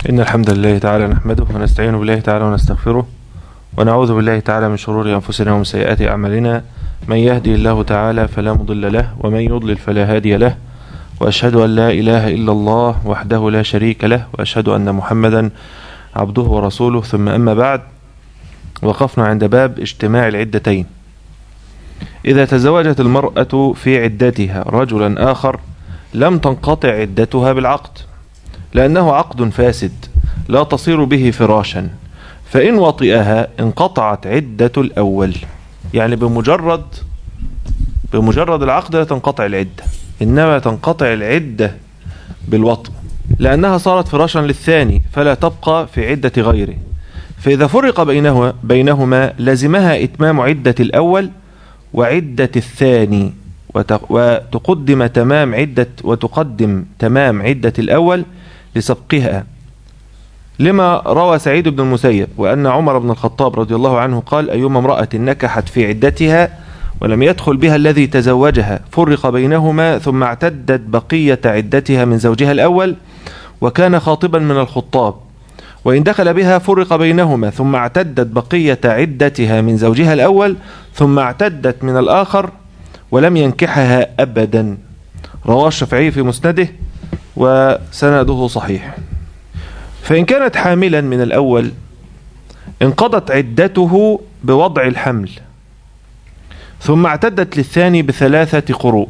إن الحمد لله تعالى نحمده ونستعين بالله تعالى ونستغفره ونعوذ بالله تعالى من شرور أنفسنا ومن سيئات أعمالنا من يهدي الله تعالى فلا مضل له ومن يضلل فلا هادي له وأشهد أن لا إله إلا الله وحده لا شريك له وأشهد أن محمدا عبده ورسوله ثم أما بعد وقفنا عند باب اجتماع العدتين إذا تزوجت المرأة في عدتها رجلا آخر لم تنقطع عدتها بالعقد لأنه عقد فاسد لا تصير به فراشا فإن وطئها انقطعت عدة الأول يعني بمجرد بمجرد العقد لا تنقطع العدة إنما تنقطع العدة بالوطء لأنها صارت فراشا للثاني فلا تبقى في عدة غيره فإذا فرق بينهما, بينهما لزمها إتمام عدة الأول وعدة الثاني وتقدم تمام عدة وتقدم تمام عدة الأول لسبقها لما روى سعيد بن المسيب وأن عمر بن الخطاب رضي الله عنه قال أيما امرأة نكحت في عدتها ولم يدخل بها الذي تزوجها فرق بينهما ثم اعتدت بقية عدتها من زوجها الأول وكان خاطبا من الخطاب وإن دخل بها فرق بينهما ثم اعتدت بقية عدتها من زوجها الأول ثم اعتدت من الآخر ولم ينكحها أبدا رواه الشافعي في مسنده وسنده صحيح فإن كانت حاملا من الأول انقضت عدته بوضع الحمل ثم اعتدت للثاني بثلاثة قروء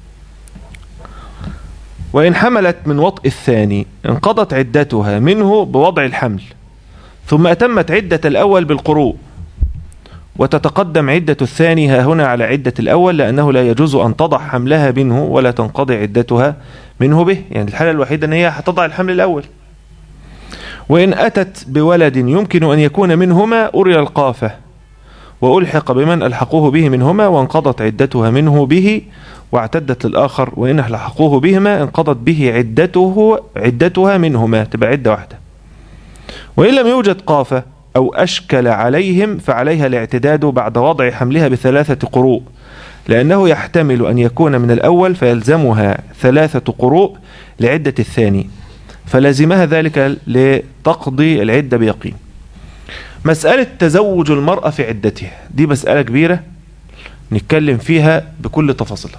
وإن حملت من وطء الثاني انقضت عدتها منه بوضع الحمل ثم أتمت عدة الأول بالقروء وتتقدم عدة الثاني ها هنا على عدة الأول لأنه لا يجوز أن تضع حملها منه ولا تنقضي عدتها منه به يعني الحالة الوحيدة أن هي هتضع الحمل الأول وإن أتت بولد يمكن أن يكون منهما أري القافة وألحق بمن ألحقوه به منهما وانقضت عدتها منه به واعتدت للآخر وإن ألحقوه بهما انقضت به عدته عدتها منهما تبقى عدة واحدة وإن لم يوجد قافة أو أشكل عليهم فعليها الاعتداد بعد وضع حملها بثلاثة قروء لأنه يحتمل أن يكون من الأول فيلزمها ثلاثة قروء لعدة الثاني فلازمها ذلك لتقضي العدة بيقين مسألة تزوج المرأة في عدتها دي مسألة كبيرة نتكلم فيها بكل تفاصيلها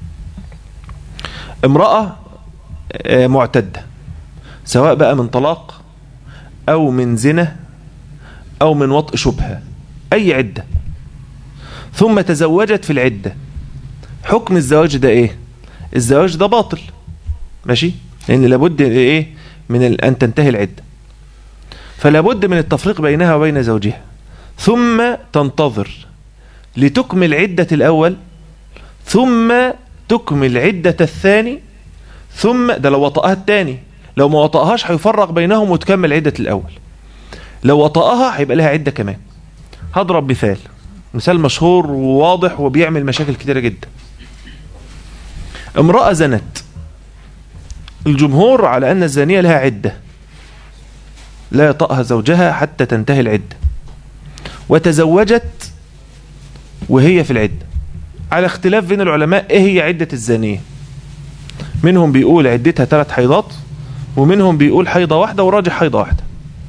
امرأة معتدة سواء بقى من طلاق أو من زنا أو من وطء شبهة أي عدة ثم تزوجت في العدة حكم الزواج ده إيه الزواج ده باطل ماشي لأن لابد إيه من أن تنتهي العدة فلا بد من التفريق بينها وبين زوجها ثم تنتظر لتكمل عدة الأول ثم تكمل عدة الثاني ثم ده لو وطأها الثاني لو ما وطأهاش هيفرق بينهم وتكمل عدة الأول لو وطأها هيبقى لها عدة كمان هضرب مثال مثال مشهور وواضح وبيعمل مشاكل كتيرة جدا امرأة زنت الجمهور على أن الزانية لها عدة لا يطأها زوجها حتى تنتهي العدة وتزوجت وهي في العدة على اختلاف بين العلماء ايه هي عدة الزانية منهم بيقول عدتها ثلاث حيضات ومنهم بيقول حيضة واحدة وراجح حيضة واحدة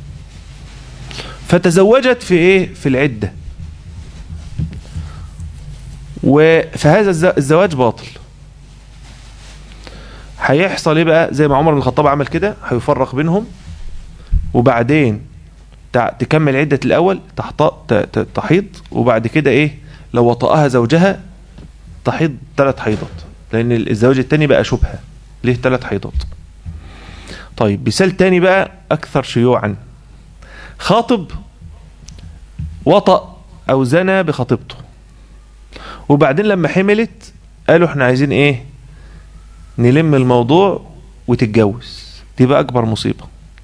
فتزوجت في ايه في العدة فهذا الزواج باطل هيحصل ايه بقى زي ما عمر بن الخطاب عمل كده هيفرق بينهم وبعدين تكمل عدة الأول تحيض وبعد كده إيه لو وطأها زوجها تحيض ثلاث حيضات لأن الزواج التاني بقى شبهة ليه ثلاث حيضات طيب مثال تاني بقى أكثر شيوعا خاطب وطأ أو زنى بخطيبته وبعدين لما حملت قالوا احنا عايزين ايه نلم الموضوع وتتجوز دي بقى أكبر مصيبة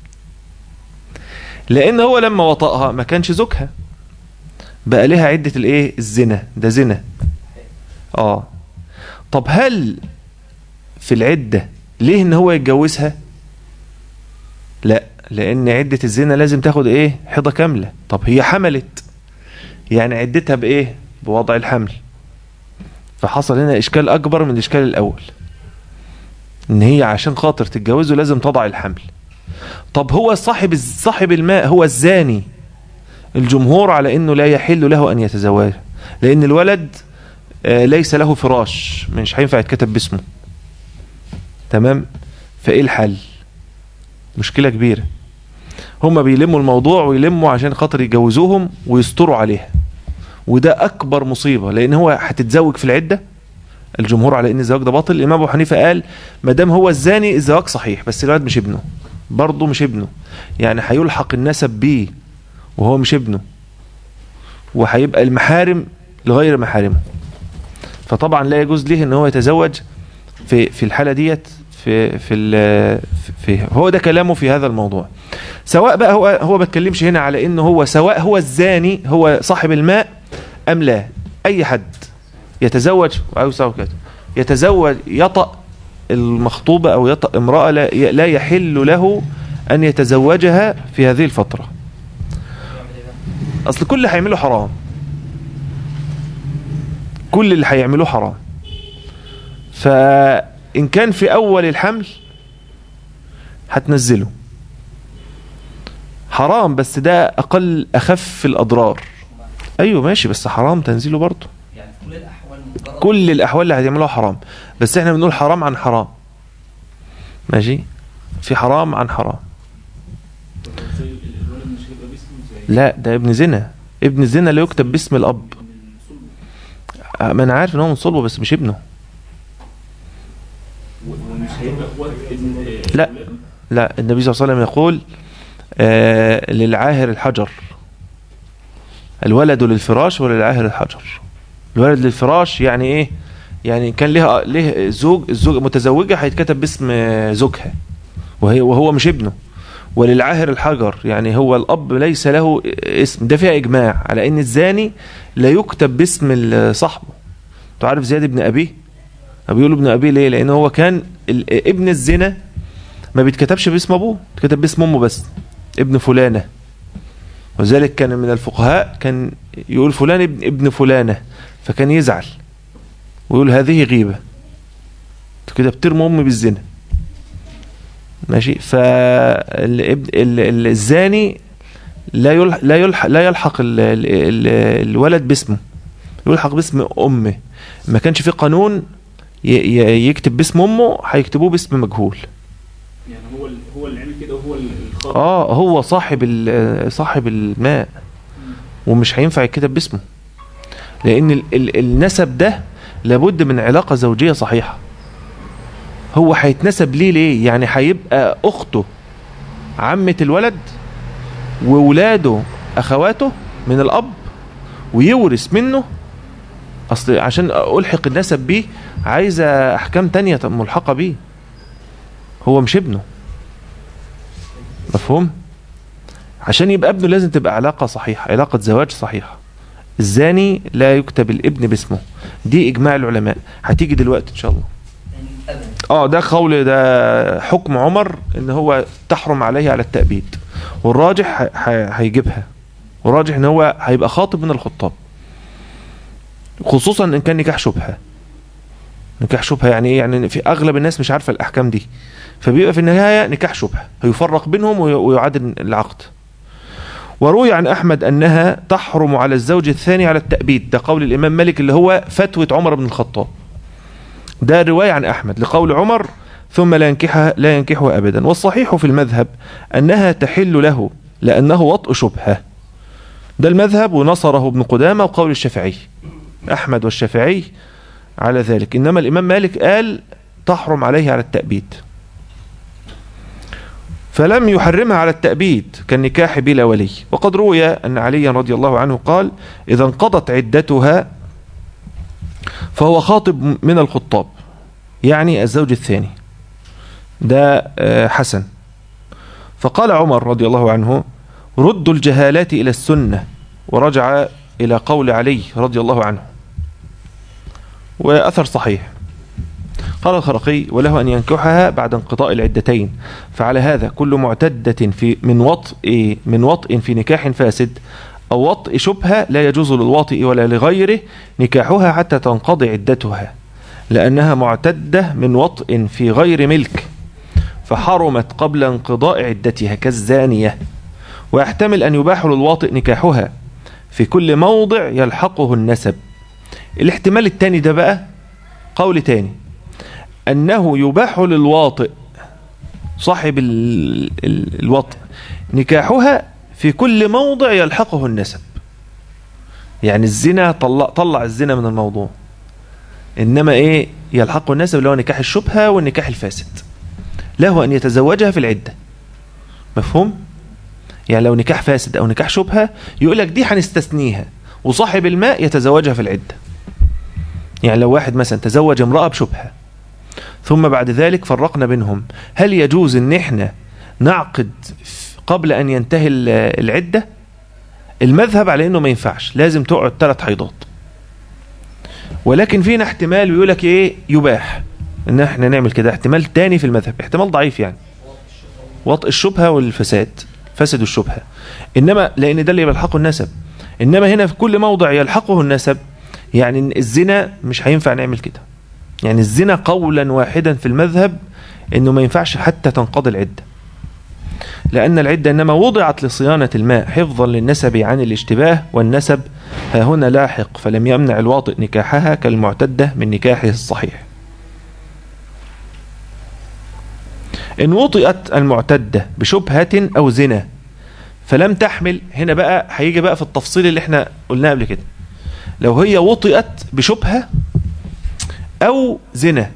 لان هو لما وطأها ما كانش زوجها بقى لها عدة الايه الزنا ده زنا اه طب هل في العدة ليه ان هو يتجوزها لا لان عدة الزنا لازم تاخد ايه حيضة كاملة طب هي حملت يعني عدتها بايه بوضع الحمل فحصل هنا اشكال اكبر من الاشكال الاول ان هي عشان خاطر تتجوزه لازم تضع الحمل طب هو صاحب صاحب الماء هو الزاني الجمهور على انه لا يحل له ان يتزوج لان الولد آه، ليس له فراش مش هينفع يتكتب باسمه تمام فايه الحل مشكلة كبيرة هما بيلموا الموضوع ويلموا عشان خاطر يجوزوهم ويستروا عليها وده اكبر مصيبة لان هو هتتزوج في العدة الجمهور على ان الزواج ده باطل الامام ابو حنيفة قال ما دام هو الزاني الزواج صحيح بس الولد مش ابنه برضه مش ابنه يعني هيلحق النسب بيه وهو مش ابنه وهيبقى المحارم لغير محارمه فطبعا لا يجوز له ان هو يتزوج في في الحاله ديت في في ال- في هو ده كلامه في هذا الموضوع سواء بقى هو هو ما بتكلمش هنا على انه هو سواء هو الزاني هو صاحب الماء ام لا اي حد يتزوج او يساوي كده يتزوج يطأ المخطوبة او يطأ امرأة لا لا يحل له ان يتزوجها في هذه الفترة اصل كل اللي هيعمله حرام كل اللي هيعملوه حرام فإن كان في أول الحمل هتنزله حرام بس ده أقل أخف الأضرار أيوة ماشي بس حرام تنزيله برضه يعني في كل الاحوال مجرد كل الأحوال اللي هتعملوها حرام بس احنا بنقول حرام عن حرام ماشي في حرام عن حرام ازاي الولد مش هيبقى باسمه ازاي؟ لا ده ابن زنا ابن زنا لا يكتب باسم الأب من صلبه آه، ما أنا عارف إن هو من صلبه بس مش ابنه ومش هيبقى اخوات ابن لا. ولاده؟ لا النبي صلى الله عليه وسلم يقول آه للعاهر الحجر الولد للفراش وللعاهر الحجر الولد للفراش يعني ايه يعني كان لها ليه زوج الزوج متزوجة هيتكتب باسم آه، زوجها وهي وهو مش ابنه وللعاهر الحجر يعني هو الاب ليس له اسم ده فيها اجماع على ان الزاني لا يكتب باسم ال- صاحبه انت عارف زياد ابن ابيه بيقولوا ابن ابيه ليه لان هو كان ال- ابن الزنا ما بيتكتبش باسم ابوه بيتكتب باسم امه بس ابن فلانه وذلك كان من الفقهاء كان يقول فلان ابن ابن فلانه فكان يزعل ويقول هذه غيبه انتوا كده بترموا امي بالزنا ماشي فالابن الزاني لا يلحق لا يلحق لا يلحق ال ال ال الولد باسمه يلحق باسم امه ما كانش في قانون ي- ي- يكتب باسم امه هيكتبوه باسم مجهول يعني هو ال- هو اللي عمل كده وهو ال- الخاطئ اه هو صاحب ال- صاحب الماء ومش هينفع يتكتب باسمه لان ال ال النسب ده لابد من علاقة زوجية صحيحة هو هيتنسب ليه ليه يعني هيبقى اخته عمة الولد وولاده اخواته من الاب ويورث منه اصل عشان الحق النسب بيه عايزة احكام تانية ملحقة بيه هو مش ابنه مفهوم عشان يبقى ابنه لازم تبقى علاقة صحيحة علاقة زواج صحيحة الزاني لا يكتب الابن باسمه دي اجماع العلماء هتيجي دلوقتي ان شاء الله يعني ابدا اه ده قول ده حكم عمر ان هو تحرم عليه على التأبيد والراجح ه- ه- هيجيبها والراجح ان هو هيبقى خاطب من الخطاب خصوصا ان كان نكاح شبهه نكاح شبهه يعني ايه يعني في اغلب الناس مش عارفه الاحكام دي فبيبقى في النهايه نكاح شبهه هيفرق بينهم وي- ويعاد العقد وروي عن احمد انها تحرم على الزوج الثاني على التأبيد ده قول الامام مالك اللي هو فتوى عمر بن الخطاب ده رواية عن أحمد لقول عمر ثم لا ينكحها لا ينكحها أبدا والصحيح في المذهب أنها تحل له لأنه وطء شبهة ده المذهب ونصره ابن قدامة وقول الشافعي أحمد والشافعي على ذلك إنما الإمام مالك قال تحرم عليه على التأبيد فلم يحرمها على التأبيد كالنكاح بلا ولي وقد روي أن عليا رضي الله عنه قال إذا انقضت عدتها فهو خاطب من الخطاب يعني الزوج الثاني ده آه، حسن فقال عمر رضي الله عنه ردوا الجهالات إلى السنة ورجع إلى قول علي رضي الله عنه وأثر صحيح قال الخرقي وله أن ينكحها بعد انقضاء العدتين فعلى هذا كل معتدة في من وطء من وطء في نكاح فاسد أو وطء شبهة لا يجوز للواطئ ولا لغيره نكاحها حتى تنقضي عدتها لأنها معتدة من وطء في غير ملك فحرمت قبل انقضاء عدتها كالزانية ويحتمل أن يباح للواطئ نكاحها في كل موضع يلحقه النسب الاحتمال الثاني ده بقى قول تاني أنه يباح للواطئ صاحب ال- ال- الوطئ نكاحها في كل موضع يلحقه النسب يعني الزنا طلع, طلع الزنا من الموضوع إنما إيه يلحقه النسب اللي هو نكاح الشبهة والنكاح الفاسد له أن يتزوجها في العدة مفهوم؟ يعني لو نكاح فاسد أو نكاح شبهة يقول لك دي هنستثنيها وصاحب الماء يتزوجها في العدة يعني لو واحد مثلا تزوج امرأة بشبهة ثم بعد ذلك فرقنا بينهم هل يجوز ان احنا نعقد قبل ان ينتهي ال- العدة المذهب على انه ما ينفعش لازم تقعد ثلاث حيضات ولكن فينا احتمال بيقول لك ايه يباح ان احنا نعمل كده احتمال تاني في المذهب احتمال ضعيف يعني وطء الشبهة والفساد فسد الشبهة انما لان ده اللي يلحقه النسب انما هنا في كل موضع يلحقه النسب يعني إن الزنا مش هينفع نعمل كده يعني الزنا قولا واحدا في المذهب انه ما ينفعش حتى تنقضي العدة لأن العدة إنما وضعت لصيانة الماء حفظا للنسب عن الاشتباه والنسب ها هنا لاحق فلم يمنع الواطئ نكاحها كالمعتدة من نكاحه الصحيح إن وطئت المعتدة بشبهة أو زنا فلم تحمل هنا بقى هيجي بقى في التفصيل اللي احنا قلناه قبل كده لو هي وطئت بشبهة أو زنا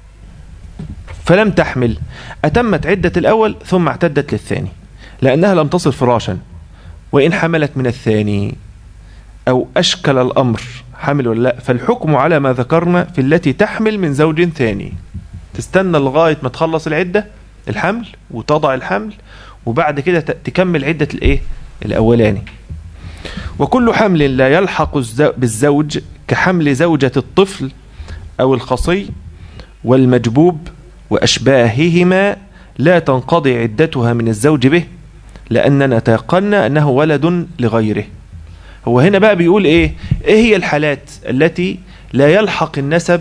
فلم تحمل أتمت عدة الأول ثم اعتدت للثاني لأنها لم تصل فراشا وإن حملت من الثاني أو أشكل الأمر حمل ولا لا فالحكم على ما ذكرنا في التي تحمل من زوج ثاني تستنى لغاية ما تخلص العدة الحمل وتضع الحمل وبعد كده ت- تكمل عدة الإيه الأولاني وكل حمل لا يلحق الزو- بالزوج كحمل زوجة الطفل أو الخصي والمجبوب وأشباههما لا تنقضي عدتها من الزوج به لأننا تيقنا أنه ولد لغيره هو هنا بقى بيقول إيه إيه هي الحالات التي لا يلحق النسب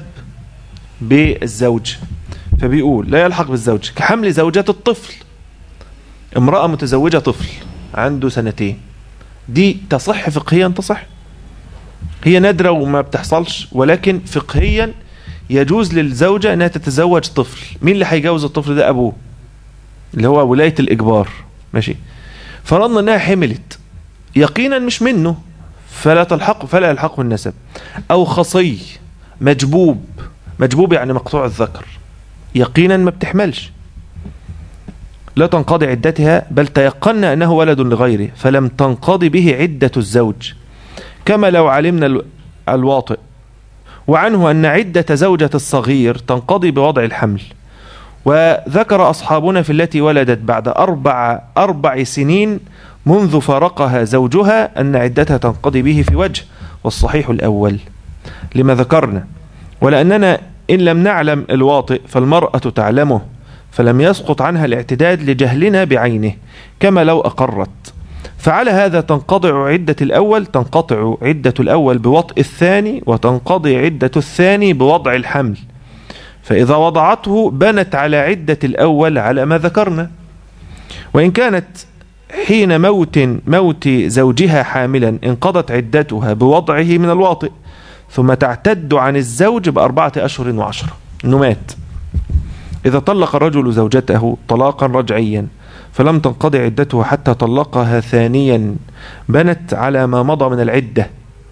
بالزوج فبيقول لا يلحق بالزوج كحمل زوجة الطفل امرأة متزوجة طفل عنده سنتين دي تصح فقهيا تصح هي نادرة وما بتحصلش ولكن فقهيا يجوز للزوجة انها تتزوج طفل مين اللي هيجوز الطفل ده ابوه اللي هو ولاية الاجبار ماشي فرضنا انها حملت يقينا مش منه فلا تلحق فلا يلحقه النسب او خصي مجبوب مجبوب يعني مقطوع الذكر يقينا ما بتحملش لا تنقضي عدتها بل تيقنا أنه ولد لغيره فلم تنقضي به عدة الزوج كما لو علمنا ال- الواطئ وعنه أن عدة زوجة الصغير تنقضي بوضع الحمل وذكر أصحابنا في التي ولدت بعد أربع, أربع سنين منذ فارقها زوجها أن عدتها تنقضي به في وجه والصحيح الأول لما ذكرنا ولأننا إن لم نعلم الواطئ فالمرأة تعلمه فلم يسقط عنها الاعتداد لجهلنا بعينه كما لو أقرت فعلى هذا تنقطع عدة الأول تنقطع عدة الأول بوطء الثاني وتنقضي عدة الثاني بوضع الحمل فإذا وضعته بنت على عدة الأول على ما ذكرنا وإن كانت حين موت موت زوجها حاملا انقضت عدتها بوضعه من الواطئ ثم تعتد عن الزوج بأربعة أشهر وعشرة إنه مات إذا طلق الرجل زوجته طلاقا رجعيا فلم تنقضي عدته حتى طلقها ثانيا بنت على ما مضى من العدة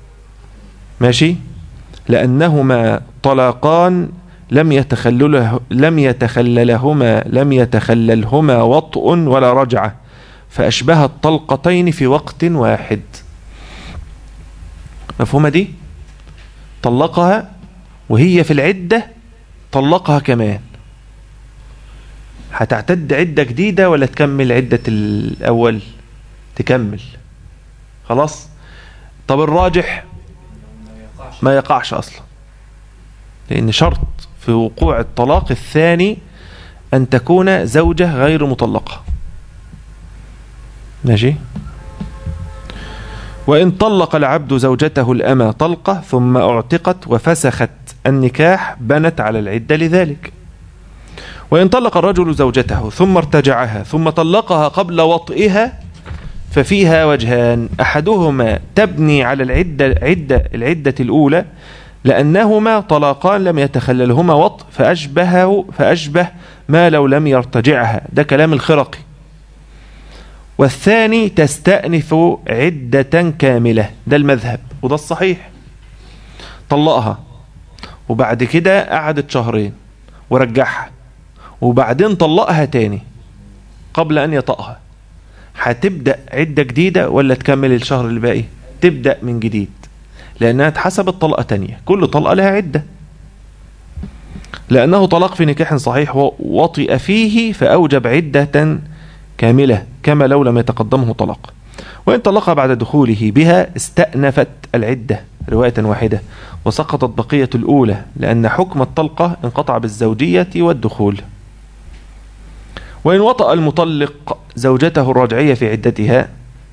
ماشي لأنهما طلاقان لم يتخلله لم يتخللهما لم يتخللهما وطء ولا رجعة فأشبه الطلقتين في وقت واحد مفهومة دي طلقها وهي في العدة طلقها كمان هتعتد عدة جديدة ولا تكمل عدة الأول تكمل خلاص طب الراجح ما يقعش أصلا لأن شرط في وقوع الطلاق الثاني أن تكون زوجة غير مطلقة ماشي وإن طلق العبد زوجته الأمى طلقة ثم اعتقت وفسخت النكاح بنت على العدة لذلك وإن طلق الرجل زوجته ثم ارتجعها ثم طلقها قبل وطئها ففيها وجهان أحدهما تبني على العدة عدة العدة الأولى لأنهما طلاقان لم يتخللهما وطء فأشبهه فأشبه ما لو لم يرتجعها ده كلام الخرقي والثاني تستأنف عدة كاملة ده المذهب وده الصحيح طلقها وبعد كده قعدت شهرين ورجعها وبعدين طلقها تاني قبل أن يطأها هتبدأ عدة جديدة ولا تكمل الشهر اللي باقي تبدأ من جديد لأنها اتحسبت طلقة تانية كل طلقة لها عدة لأنه طلاق في نكاح صحيح وطئ فيه فأوجب عدة كاملة كما لو لم يتقدمه طلاق وإن طلقها بعد دخوله بها استأنفت العدة رواية واحدة وسقطت بقية الأولى لأن حكم الطلقة انقطع بالزوجية والدخول وإن وطأ المطلق زوجته الرجعية في عدتها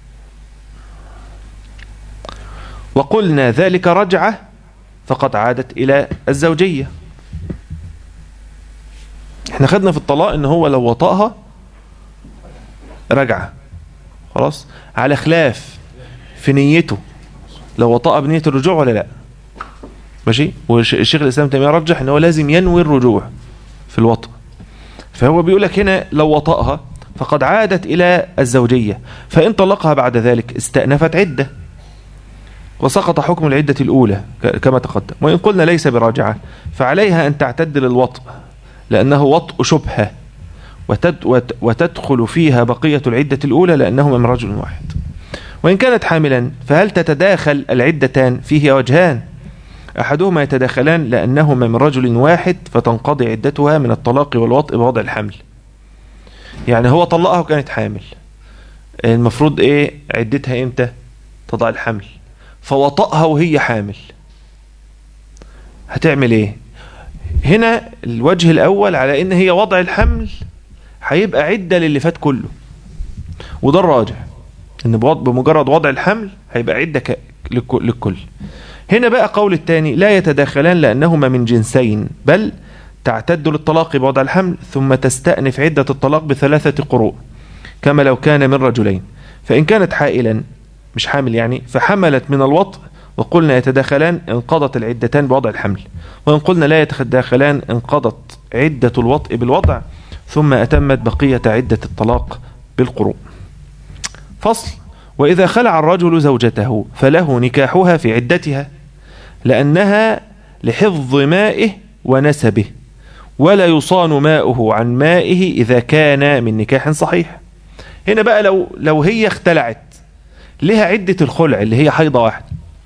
وقلنا ذلك رجعة فقد عادت إلى الزوجية احنا خدنا في الطلاق ان هو لو وطأها رجعة خلاص على خلاف في نيته لو وطأ بنية الرجوع ولا لا ماشي والشيخ الإسلام تيمية رجح ان هو لازم ينوي الرجوع في الوطأ فهو بيقول لك هنا لو وطأها فقد عادت إلى الزوجية فإن طلقها بعد ذلك استأنفت عدة وسقط حكم العدة الأولى كما تقدم وإن قلنا ليس براجعة فعليها أن تعتد للوطء لأنه وطء شبهة وتدخل فيها بقية العدة الأولى لأنهما من رجل واحد وإن كانت حاملا فهل تتداخل العدتان فيه وجهان أحدهما يتداخلان لأنهما من رجل واحد فتنقضي عدتها من الطلاق والوطء بوضع الحمل يعني هو طلقها وكانت حامل المفروض ايه عدتها امتى تضع الحمل فوطأها وهي حامل هتعمل ايه هنا الوجه الاول على ان هي وضع الحمل هيبقى عدة للي فات كله وده الراجع ان بمجرد وضع الحمل هيبقى عدة للكل هنا بقى قول الثاني لا يتداخلان لأنهما من جنسين بل تعتد للطلاق بوضع الحمل ثم تستأنف عدة الطلاق بثلاثة قروء كما لو كان من رجلين فإن كانت حائلا مش حامل يعني فحملت من الوطء وقلنا يتداخلان انقضت العدتان بوضع الحمل وإن قلنا لا يتداخلان انقضت عدة الوطء بالوضع ثم أتمت بقية عدة الطلاق بالقروء فصل وإذا خلع الرجل زوجته فله نكاحها في عدتها لأنها لحفظ مائه ونسبه ولا يصان ماؤه عن مائه إذا كان من نكاح صحيح هنا بقى لو لو هي اختلعت لها عدة الخلع اللي هي حيضة واحدة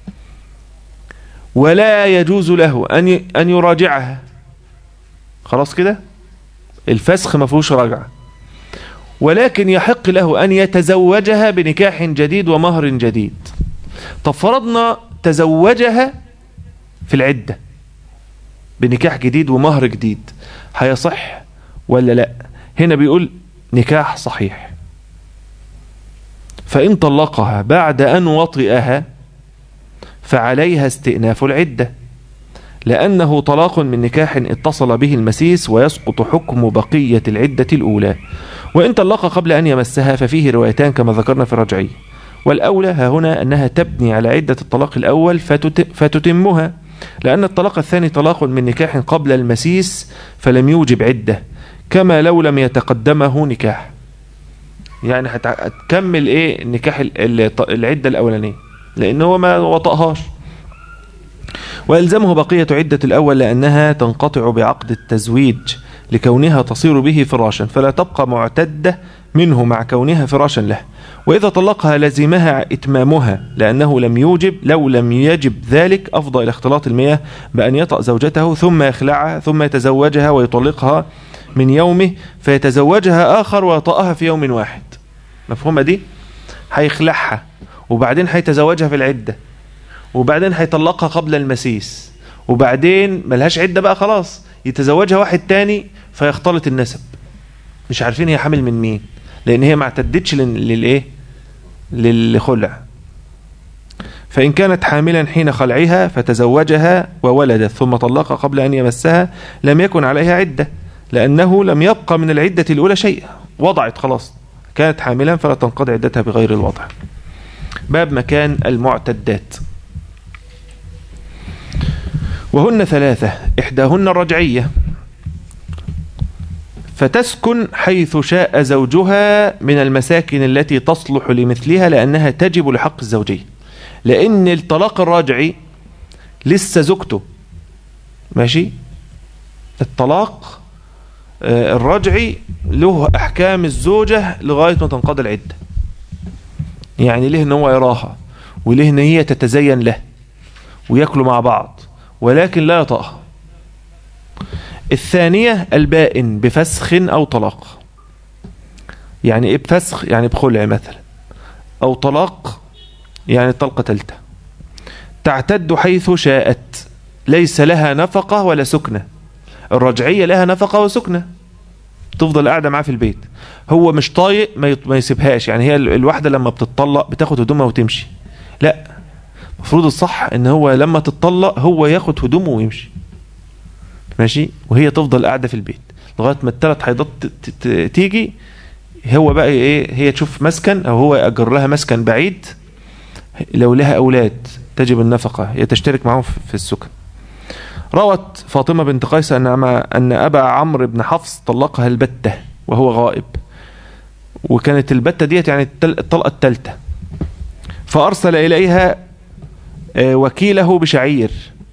ولا يجوز له أن أن يراجعها خلاص كده الفسخ ما فيهوش رجعة ولكن يحق له أن يتزوجها بنكاح جديد ومهر جديد طب فرضنا تزوجها في العدة بنكاح جديد ومهر جديد هيصح ولا لا هنا بيقول نكاح صحيح فإن طلقها بعد أن وطئها فعليها استئناف العدة لأنه طلاق من نكاح اتصل به المسيس ويسقط حكم بقية العدة الأولى وإن طلق قبل أن يمسها ففيه روايتان كما ذكرنا في الرجعي والأولى ها هنا أنها تبني على عدة الطلاق الأول فتتمها لأن الطلاق الثاني طلاق من نكاح قبل المسيس فلم يوجب عدة كما لو لم يتقدمه نكاح يعني هتكمل ايه النكاح العدة الأولانية لأن هو ما وطأهاش ويلزمه بقية عدة الأول لأنها تنقطع بعقد التزويج لكونها تصير به فراشا فلا تبقى معتدة منه مع كونها فراشا له وإذا طلقها لزمها إتمامها لأنه لم يوجب لو لم يجب ذلك أفضى إلى اختلاط المياه بأن يطأ زوجته ثم يخلعها ثم يتزوجها ويطلقها من يومه فيتزوجها آخر ويطأها في يوم واحد مفهومة دي هيخلعها وبعدين هيتزوجها في العدة وبعدين هيطلقها قبل المسيس وبعدين ملهاش عدة بقى خلاص يتزوجها واحد تاني فيختلط النسب مش عارفين هي حامل من مين لان هي ما اعتدتش للايه للخلع فإن كانت حاملا حين خلعها فتزوجها وولدت ثم طلقها قبل أن يمسها لم يكن عليها عدة لأنه لم يبقى من العدة الأولى شيء وضعت خلاص كانت حاملا فلا تنقضي عدتها بغير الوضع باب مكان المعتدات وهن ثلاثة إحداهن الرجعية فتسكن حيث شاء زوجها من المساكن التي تصلح لمثلها لأنها تجب لحق الزوجية لأن الطلاق الراجعي لسه زوجته ماشي الطلاق آه، الرجعي له أحكام الزوجة لغاية ما تنقضي العدة يعني ليه ان هو يراها وليه ان هي تتزين له ويأكلوا مع بعض ولكن لا يطأها الثانية البائن بفسخ أو طلاق يعني إيه بفسخ يعني بخلع مثلا أو طلاق يعني طلقة تالتة تعتد حيث شاءت ليس لها نفقة ولا سكنة الرجعية لها نفقة وسكنة تفضل قاعدة معاه في البيت هو مش طايق ما يط- ما يسيبهاش يعني هي ال- الواحدة لما بتطلق بتاخد هدومها وتمشي لا المفروض الصح ان هو لما تتطلق هو ياخد هدومه ويمشي ماشي وهي تفضل قاعدة في البيت لغاية ما الثلاث حيضات ت- ت- ت- تيجي هو بقى ايه هي تشوف مسكن او هو يأجر لها مسكن بعيد لو لها اولاد تجب النفقة هي تشترك معهم في في السكن روت فاطمة بنت قيس أن أما- أن أبا عمرو بن حفص طلقها البتة وهو غائب وكانت البتة ديت يعني التل- الطلقة الثالثة فأرسل إليها آه، وكيله بشعير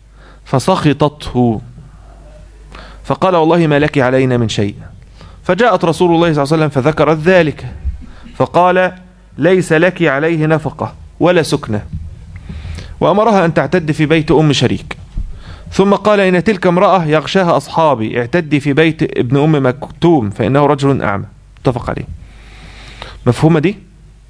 فسخطته فقال والله ما لك علينا من شيء فجاءت رسول الله صلى الله عليه وسلم فذكرت ذلك فقال ليس لك عليه نفقة ولا سكنة وأمرها أن تعتد في بيت أم شريك ثم قال إن تلك امرأة يغشاها أصحابي اعتدي في بيت ابن أم مكتوم فإنه رجل أعمى اتفق عليه مفهومة دي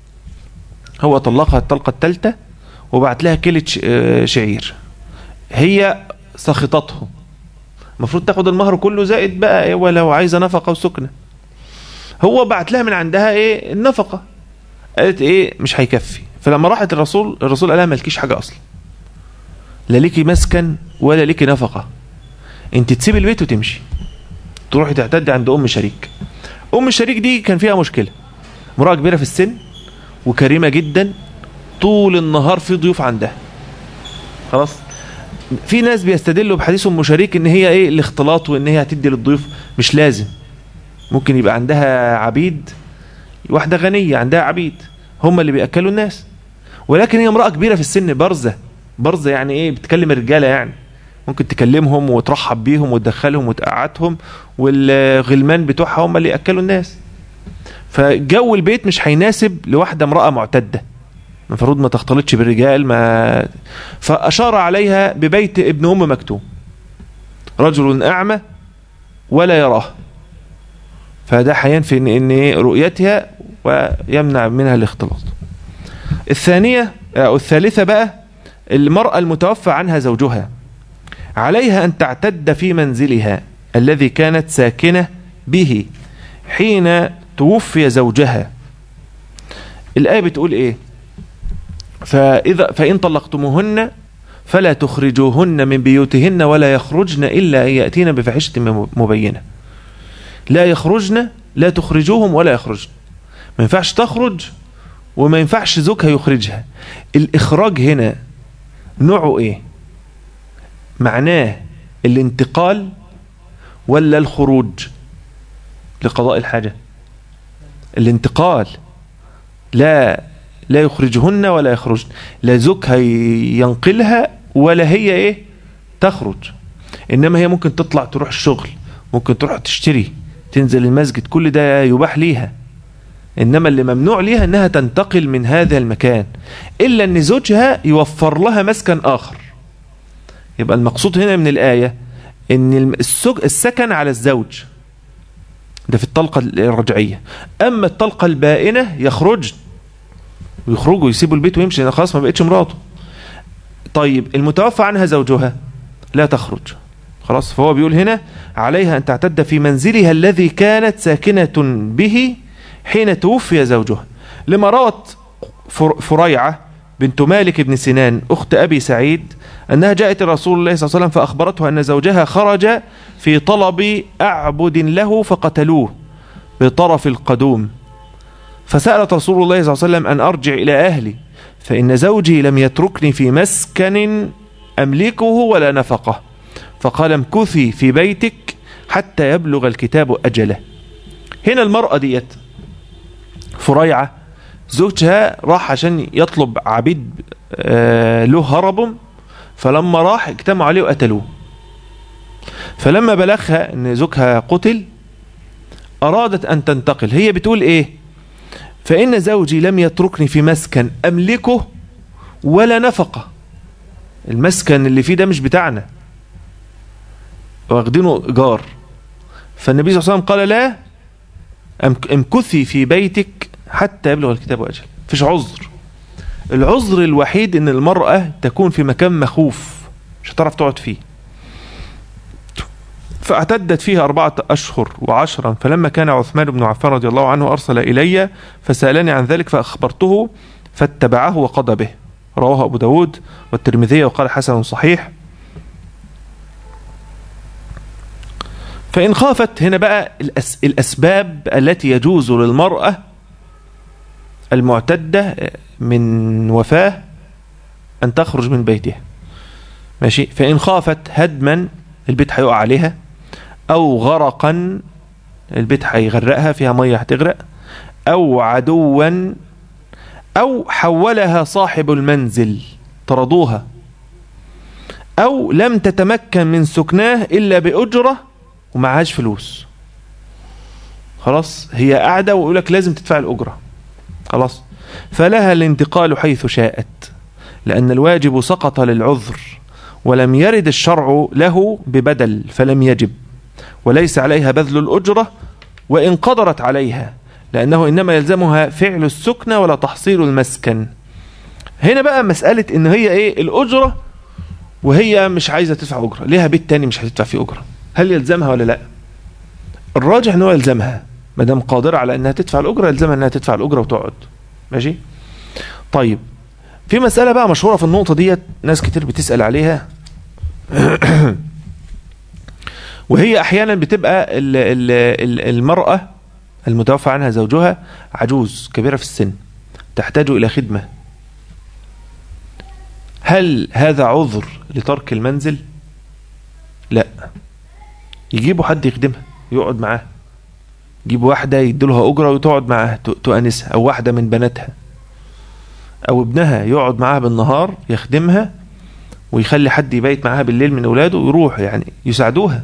هو طلقها الطلقة الثالثة وبعت لها كيلة ش- آه، شعير هي سخطته المفروض تاخد المهر كله زائد بقى إيه ولو عايزة نفقة وسكنة هو بعت لها من عندها ايه النفقة قالت ايه مش هيكفي فلما راحت الرسول الرسول قال لها مالكيش حاجة اصلا لا ليكي مسكن ولا ليكي نفقة انت تسيب البيت وتمشي تروحي تعتدي عند ام شريك ام الشريك دي كان فيها مشكلة امرأة كبيرة في السن وكريمة جدا طول النهار في ضيوف عندها خلاص في ناس بيستدلوا بحديث ام شريك ان هي ايه الاختلاط وان هي هتدي للضيوف مش لازم ممكن يبقى عندها عبيد واحدة غنية عندها عبيد هم اللي بيأكلوا الناس ولكن هي امرأة كبيرة في السن برزة برزة يعني ايه بتكلم الرجالة يعني ممكن تكلمهم وترحب بيهم وتدخلهم وتقعدهم والغلمان بتوعها هم اللي يأكلوا الناس فجو البيت مش هيناسب لواحدة امرأة معتدة المفروض ما تختلطش بالرجال ما فأشار عليها ببيت ابن أم مكتوم رجل أعمى ولا يراه فده هينفي ان ان إيه رؤيتها ويمنع منها الاختلاط الثانية أو الثالثة بقى المرأة المتوفى عنها زوجها عليها أن تعتد في منزلها الذي كانت ساكنة به حين توفي زوجها الآية بتقول إيه فإذا فإن طلقتموهن فلا تخرجوهن من بيوتهن ولا يخرجن إلا أن يأتين بفاحشة مبينة لا يخرجن لا تخرجوهم ولا يخرجن ما ينفعش تخرج وما ينفعش زوجها يخرجها الإخراج هنا نوعه إيه معناه الانتقال ولا الخروج لقضاء الحاجة الانتقال لا لا يخرجهن ولا يخرجن لا زوجها ينقلها ولا هي ايه تخرج انما هي ممكن تطلع تروح الشغل ممكن تروح تشتري تنزل المسجد كل ده يباح ليها انما اللي ممنوع ليها انها تنتقل من هذا المكان الا ان زوجها يوفر لها مسكن اخر يبقى المقصود هنا من الآية ان السج- السكن على الزوج ده في الطلقة الرجعية اما الطلقة البائنة يخرج ويخرجوا يسيبوا البيت ويمشي لأن خلاص ما بقتش مراته طيب المتوفى عنها زوجها لا تخرج خلاص فهو بيقول هنا عليها أن تعتد في منزلها الذي كانت ساكنة به حين توفي زوجها لما روت فر- فريعة بنت مالك بن سنان أخت أبي سعيد أنها جاءت رسول الله صلى الله عليه وسلم فأخبرته أن زوجها خرج في طلب أعبد له فقتلوه بطرف القدوم فسألت رسول الله صلى الله عليه وسلم أن أرجع إلى أهلي فإن زوجي لم يتركني في مسكن أملكه ولا نفقه فقال امكثي في بيتك حتى يبلغ الكتاب أجله هنا المرأة ديت فريعة زوجها راح عشان يطلب عبيد آه، له هربهم فلما راح اجتمعوا عليه وقتلوه فلما بلغها ان زوجها قتل ارادت ان تنتقل هي بتقول ايه فان زوجي لم يتركني في مسكن املكه ولا نفقه المسكن اللي فيه ده مش بتاعنا واخدينه ايجار فالنبي صلى الله عليه وسلم قال لا أم- امكثي في بيتك حتى يبلغ الكتاب اجل مفيش عذر العذر الوحيد ان المرأة تكون في مكان مخوف مش هتعرف تقعد فيه فاعتدت فيها أربعة أشهر وعشرا فلما كان عثمان بن عفان رضي الله عنه أرسل إلي فسألني عن ذلك فأخبرته فاتبعه وقضى به رواه أبو داود والترمذي وقال حسن صحيح فإن خافت هنا بقى الأس الأسباب التي يجوز للمرأة المعتدة من وفاة أن تخرج من بيتها ماشي فإن خافت هدما البيت هيقع عليها أو غرقا البيت هيغرقها فيها مية هتغرق أو عدوا أو حولها صاحب المنزل طردوها أو لم تتمكن من سكناه إلا بأجرة ومعهاش فلوس خلاص هي قاعدة ويقول لك لازم تدفع الأجرة خلاص فلها الانتقال حيث شاءت لأن الواجب سقط للعذر ولم يرد الشرع له ببدل فلم يجب وليس عليها بذل الأجرة وإن قدرت عليها لأنه إنما يلزمها فعل السكنة ولا تحصيل المسكن هنا بقى مسألة إن هي إيه الأجرة وهي مش عايزة تدفع أجرة ليها بيت تاني مش هتدفع فيه أجرة هل يلزمها ولا لا الراجح إن هو يلزمها ما دام قادرة على إنها تدفع الأجرة يلزمها إنها تدفع الأجرة وتقعد ماشي طيب في مسألة بقى مشهورة في النقطة ديت ناس كتير بتسأل عليها وهي أحيانا بتبقى ال- ال- ال- المرأة المتوفى عنها زوجها عجوز كبيرة في السن تحتاج إلى خدمة هل هذا عذر لترك المنزل لا يجيبوا حد يخدمها يقعد معاها يجيبوا واحدة يديلها أجرة وتقعد معاها ت- تؤنسها أو واحدة من بناتها أو ابنها يقعد معاها بالنهار يخدمها ويخلي حد يبيت معاها بالليل من أولاده ويروح يعني يساعدوها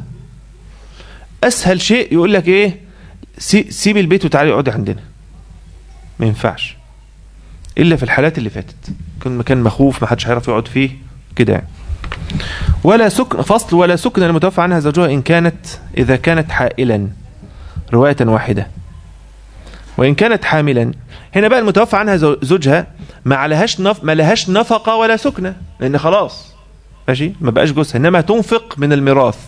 أسهل شيء يقول لك إيه سي- سيب البيت وتعالي اقعدي عندنا ما ينفعش إلا في الحالات اللي فاتت كان مكان مخوف ما حدش هيعرف يقعد فيه كده يعني ولا سكن فصل ولا سكن المتوفى عنها زوجها إن كانت إذا كانت حائلا رواية واحدة وإن كانت حاملا هنا بقى المتوفى عنها زو- زوجها ما عليهاش نف... ما لهاش نفقة ولا سكنة لأن خلاص ماشي ما بقاش جوزها إنما تنفق من الميراث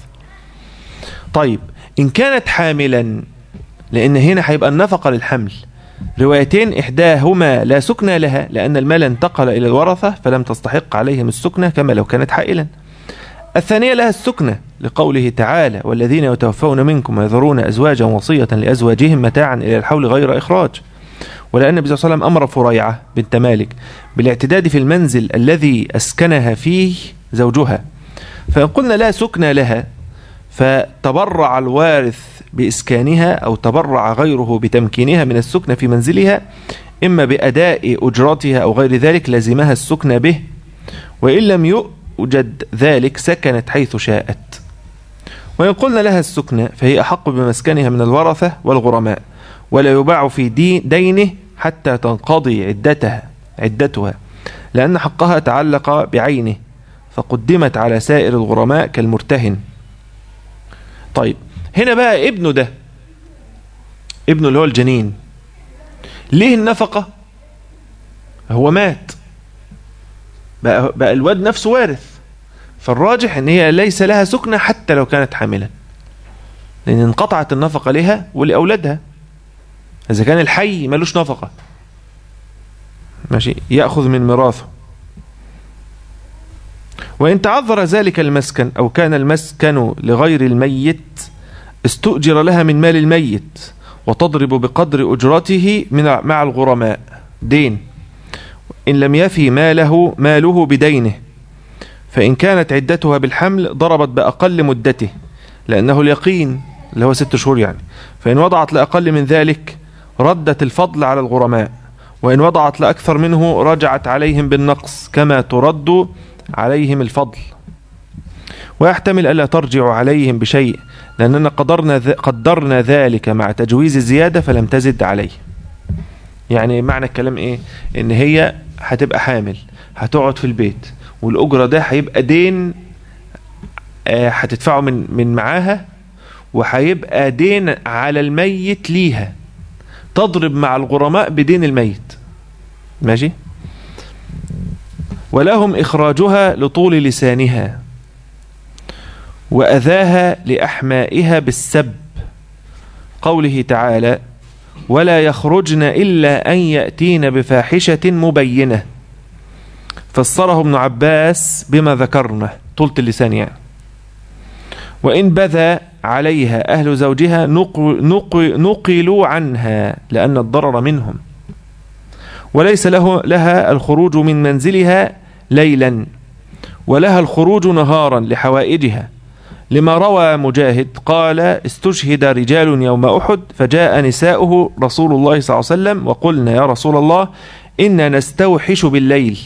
طيب إن كانت حاملا لأن هنا هيبقى النفقة للحمل روايتين إحداهما لا سكنى لها لأن المال انتقل إلى الورثة فلم تستحق عليهم السكنة كما لو كانت حائلا الثانية لها السكنة لقوله تعالى والذين يتوفون منكم ويذرون أزواجا وصية لأزواجهم متاعا إلى الحول غير إخراج ولأن النبي صلى الله عليه وسلم أمر فريعة بنت مالك بالاعتداد في المنزل الذي أسكنها فيه زوجها فإن قلنا لا سكن لها فتبرع الوارث بإسكانها أو تبرع غيره بتمكينها من السكن في منزلها إما بأداء أجرتها أو غير ذلك لزمها السكن به وإن لم يوجد ذلك سكنت حيث شاءت وإن قلنا لها السكنى فهي أحق بمسكنها من الورثة والغرماء ولا يباع في دي دينه حتى تنقضي عدتها عدتها لأن حقها تعلق بعينه فقدمت على سائر الغرماء كالمرتهن طيب هنا بقى ابنه ده ابنه اللي هو الجنين ليه النفقة هو مات بقى, بقى الواد نفسه وارث فالراجح ان هي ليس لها سكنة حتى لو كانت حاملا لان انقطعت النفقة لها ولأولادها اذا كان الحي ملوش نفقة ماشي يأخذ من ميراثه وإن تعذر ذلك المسكن أو كان المسكن لغير الميت استؤجر لها من مال الميت وتضرب بقدر أجرته من مع الغرماء دين إن لم يفي ماله ماله بدينه فإن كانت عدتها بالحمل ضربت بأقل مدته لأنه اليقين اللي هو ست شهور يعني فإن وضعت لأقل من ذلك ردت الفضل على الغرماء وإن وضعت لأكثر منه رجعت عليهم بالنقص كما ترد عليهم الفضل ويحتمل ألا ترجع عليهم بشيء لأننا قدرنا, ذ... قدرنا ذلك مع تجويز الزيادة فلم تزد عليه يعني معنى الكلام إيه إن هي هتبقى حامل هتقعد في البيت والأجرة ده هيبقى دين آه، هتدفعه من من معاها وهيبقى دين على الميت ليها تضرب مع الغرماء بدين الميت ماشي ولهم إخراجها لطول لسانها وأذاها لأحمائها بالسب قوله تعالى ولا يخرجن إلا أن يأتين بفاحشة مبينة فسره ابن عباس بما ذكرنا طولة اللسان يعني وإن بذى عليها أهل زوجها نقل نقل نقلوا عنها لأن الضرر منهم وليس له لها الخروج من منزلها ليلا ولها الخروج نهارا لحوائجها لما روى مجاهد قال استشهد رجال يوم أحد فجاء نساؤه رسول الله صلى الله عليه وسلم وقلنا يا رسول الله إنا نستوحش بالليل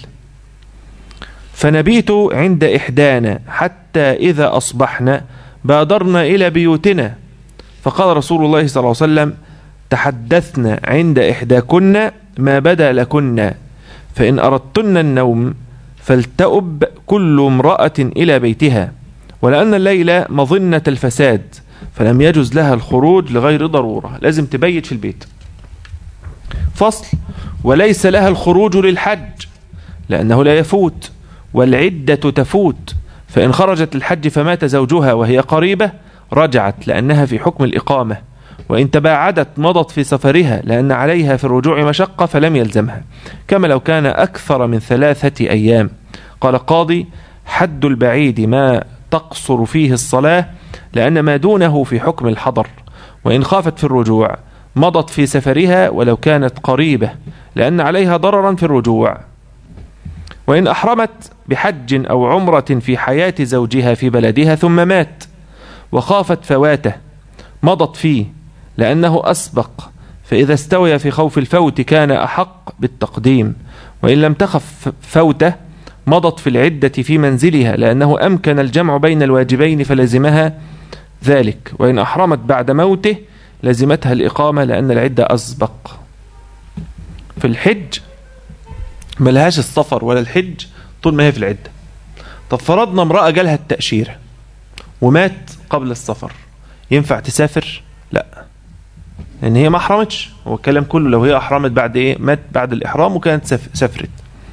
فنبيت عند إحدانا حتى إذا أصبحنا بادرنا إلى بيوتنا فقال رسول الله صلى الله عليه وسلم تحدثنا عند إحداكن ما بدا لكن فإن أردتن النوم فلتأب كل امرأة إلى بيتها ولأن الليلة مظنة الفساد فلم يجز لها الخروج لغير ضرورة لازم تبيت في البيت فصل وليس لها الخروج للحج لأنه لا يفوت والعدة تفوت فإن خرجت الحج فمات زوجها وهي قريبة رجعت لأنها في حكم الإقامة وإن تباعدت مضت في سفرها لأن عليها في الرجوع مشقة فلم يلزمها كما لو كان أكثر من ثلاثة أيام قال قاضي حد البعيد ما تقصر فيه الصلاة لأن ما دونه في حكم الحضر وإن خافت في الرجوع مضت في سفرها ولو كانت قريبة لأن عليها ضررا في الرجوع وإن أحرمت بحج أو عمرة في حياة زوجها في بلدها ثم مات وخافت فواته مضت فيه لأنه أسبق فإذا استوي في خوف الفوت كان أحق بالتقديم وإن لم تخف فوته مضت في العدة في منزلها لأنه أمكن الجمع بين الواجبين فلزمها ذلك وإن أحرمت بعد موته لزمتها الإقامة لأن العدة أسبق في الحج ملهاش السفر ولا الحج طول ما هي في العدة طب فرضنا امرأة جالها التأشيرة ومات قبل السفر ينفع تسافر لا لان هي ما احرمتش هو الكلام كله لو هي احرمت بعد ايه مات بعد الاحرام وكانت سف- سافرت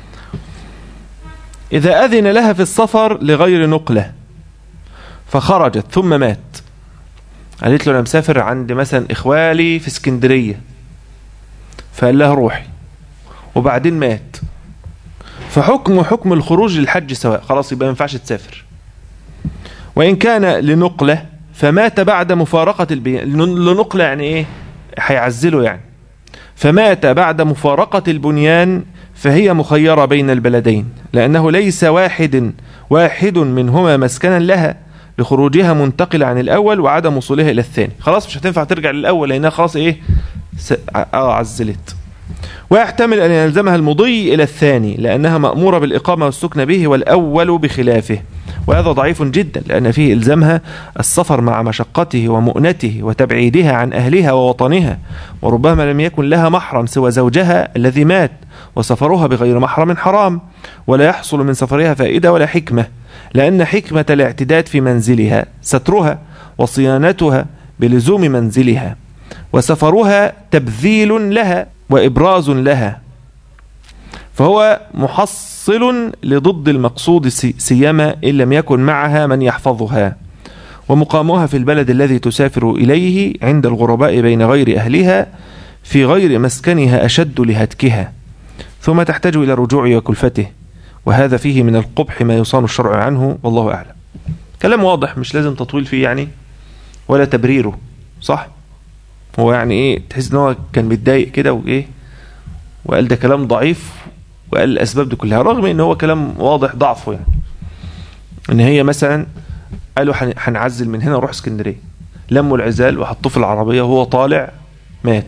اذا اذن لها في السفر لغير نقله فخرجت ثم مات قالت له انا مسافر عند مثلا اخوالي في اسكندريه فقال لها روحي وبعدين مات فحكم حكم الخروج للحج سواء خلاص يبقى ما ينفعش تسافر وإن كان لنقلة فمات بعد مفارقة البنيان لنقلة يعني إيه هيعزله يعني فمات بعد مفارقة البنيان فهي مخيرة بين البلدين لأنه ليس واحد واحد منهما مسكنا لها لخروجها منتقلة عن الأول وعدم وصولها إلى الثاني خلاص مش هتنفع ترجع للأول لأنها خلاص إيه س... آه عزلت ويحتمل أن يلزمها المضي إلى الثاني لأنها مأمورة بالإقامة والسكن به والأول بخلافه وهذا ضعيف جدا لأن فيه إلزامها السفر مع مشقته ومؤنته وتبعيدها عن أهلها ووطنها وربما لم يكن لها محرم سوى زوجها الذي مات وسفرها بغير محرم حرام ولا يحصل من سفرها فائدة ولا حكمة لأن حكمة الاعتداد في منزلها سترها وصيانتها بلزوم منزلها وسفرها تبذيل لها وإبراز لها فهو محصل لضد المقصود سي- سيما إن لم يكن معها من يحفظها ومقامها في البلد الذي تسافر إليه عند الغرباء بين غير أهلها في غير مسكنها أشد لهتكها ثم تحتاج إلى الرجوع وكلفته وهذا فيه من القبح ما يصان الشرع عنه والله أعلم كلام واضح مش لازم تطويل فيه يعني ولا تبريره صح هو يعني ايه تحس ان هو كان متضايق كده وايه وقال ده كلام ضعيف وقال الاسباب دي كلها رغم ان هو كلام واضح ضعفه يعني ان هي مثلا قالوا هن- هنعزل من هنا نروح اسكندريه لموا العزال وحطوه في العربيه وهو طالع مات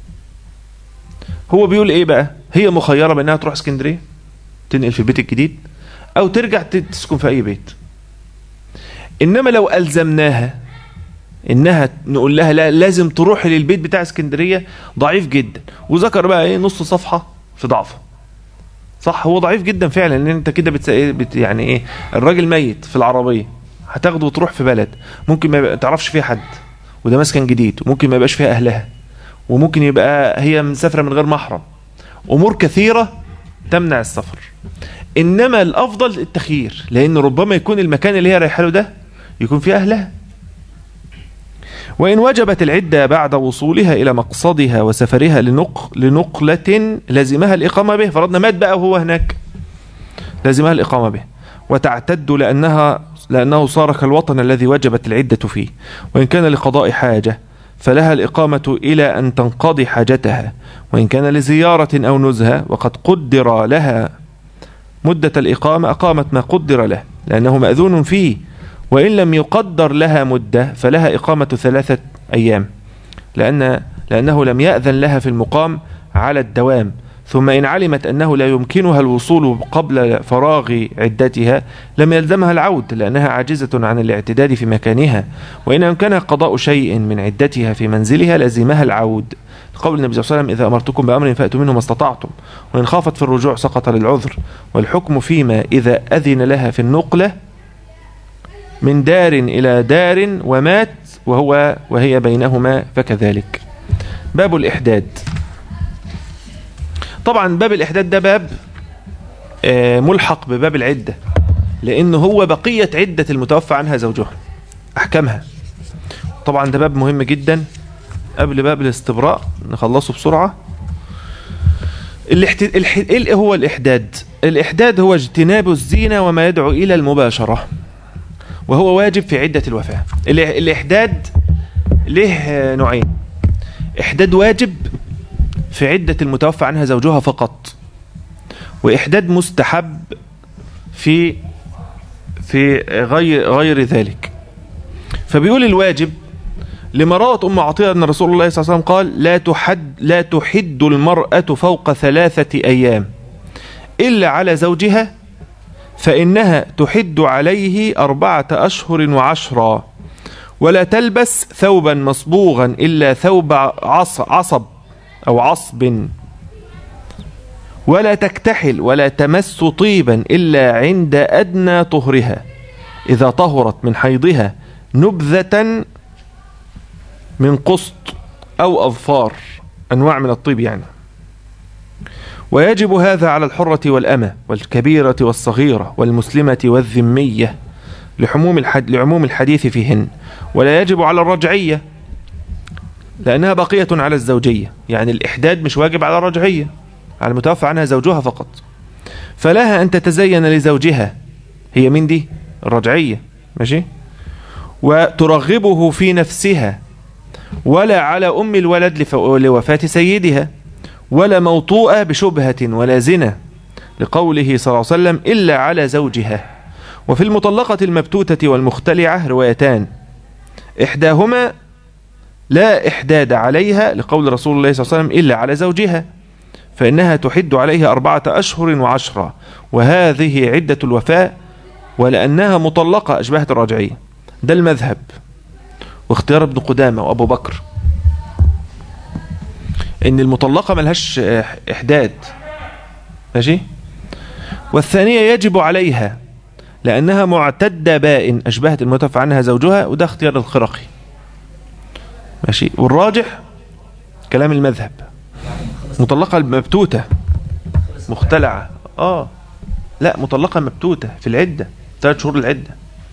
هو بيقول ايه بقى هي مخيره بانها تروح اسكندريه تنقل في البيت الجديد او ترجع ت- تسكن في اي بيت انما لو الزمناها انها نقول لها لا لازم تروح للبيت بتاع اسكندريه ضعيف جدا وذكر بقى ايه نص صفحه في ضعفه صح هو ضعيف جدا فعلا لان انت كده بتس... إيه بت... يعني ايه الراجل ميت في العربيه هتاخده وتروح في بلد ممكن ما يبقى- تعرفش فيها حد وده مسكن جديد وممكن ما يبقاش فيها اهلها وممكن يبقى هي مسافره من غير محرم امور كثيره تمنع السفر انما الافضل التخيير لان ربما يكون المكان اللي هي رايحه له ده يكون فيه اهلها وإن وجبت العدة بعد وصولها إلى مقصدها وسفرها لنق... لنقلة لزمها الإقامة به فرضنا مات بقى وهو هناك لزمها الإقامة به وتعتد لأنها لأنه صار كالوطن الذي وجبت العدة فيه وإن كان لقضاء حاجة فلها الإقامة إلى أن تنقضي حاجتها وإن كان لزيارة أو نزهة وقد قدر لها مدة الإقامة أقامت ما قدر له لأنه مأذون فيه وإن لم يقدر لها مدة فلها إقامة ثلاثة أيام لأن لأنه لم يأذن لها في المقام على الدوام ثم إن علمت أنه لا يمكنها الوصول قبل فراغ عدتها لم يلزمها العود لأنها عاجزة عن الاعتداد في مكانها وإن أمكنها قضاء شيء من عدتها في منزلها لزمها العود قول النبي صلى الله عليه وسلم إذا أمرتكم بأمر فأتوا منه ما استطعتم وإن خافت في الرجوع سقط للعذر والحكم فيما إذا أذن لها في النقلة من دار إلى دار ومات وهو وهي بينهما فكذلك باب الإحداد طبعا باب الإحداد ده باب آه، ملحق بباب العدة لأنه هو بقية عدة المتوفى عنها زوجها أحكامها طبعا ده باب مهم جدا قبل باب الاستبراء نخلصه بسرعة الاحت... الح... ايه هو الإحداد الإحداد هو اجتناب الزينة وما يدعو إلى المباشرة وهو واجب في عدة الوفاة ال- الإحداد له نوعين إحداد واجب في عدة المتوفى عنها زوجها فقط وإحداد مستحب في في غير غير ذلك فبيقول الواجب لمرات أم عطية أن رسول الله صلى الله عليه وسلم قال لا تحد لا تحد المرأة فوق ثلاثة أيام إلا على زوجها فإنها تحد عليه أربعة أشهر وعشرا ولا تلبس ثوبا مصبوغا إلا ثوب عص عصب أو عصب ولا تكتحل ولا تمس طيبا إلا عند أدنى طهرها إذا طهرت من حيضها نبذة من قسط أو أظفار أنواع من الطيب يعني ويجب هذا على الحرة والأمة والكبيرة والصغيرة والمسلمة والذمية لحموم الحد لعموم الحديث فيهن ولا يجب على الرجعية لأنها بقية على الزوجية يعني الإحداد مش واجب على الرجعية على المتوفى عنها زوجها فقط فلها أن تتزين لزوجها هي من دي الرجعية ماشي وترغبه في نفسها ولا على أم الولد لف- لوفاة سيدها ولا موطوءة بشبهة ولا زنا لقوله صلى الله عليه وسلم إلا على زوجها وفي المطلقة المبتوتة والمختلعة روايتان إحداهما لا إحداد عليها لقول رسول الله صلى الله عليه وسلم إلا على زوجها فإنها تحد عليه أربعة أشهر وعشرة وهذه عدة الوفاء ولأنها مطلقة أشبهت الراجعية ده المذهب واختيار ابن قدامة وأبو بكر ان المطلقة ملهاش إح- احداد ماشي والثانية يجب عليها لأنها معتدة بائن أشبهت المتوفى عنها زوجها وده اختيار الخرقي ماشي والراجح كلام المذهب مطلقة المبتوتة مختلعة اه لا مطلقة مبتوتة في العدة ثلاث شهور العدة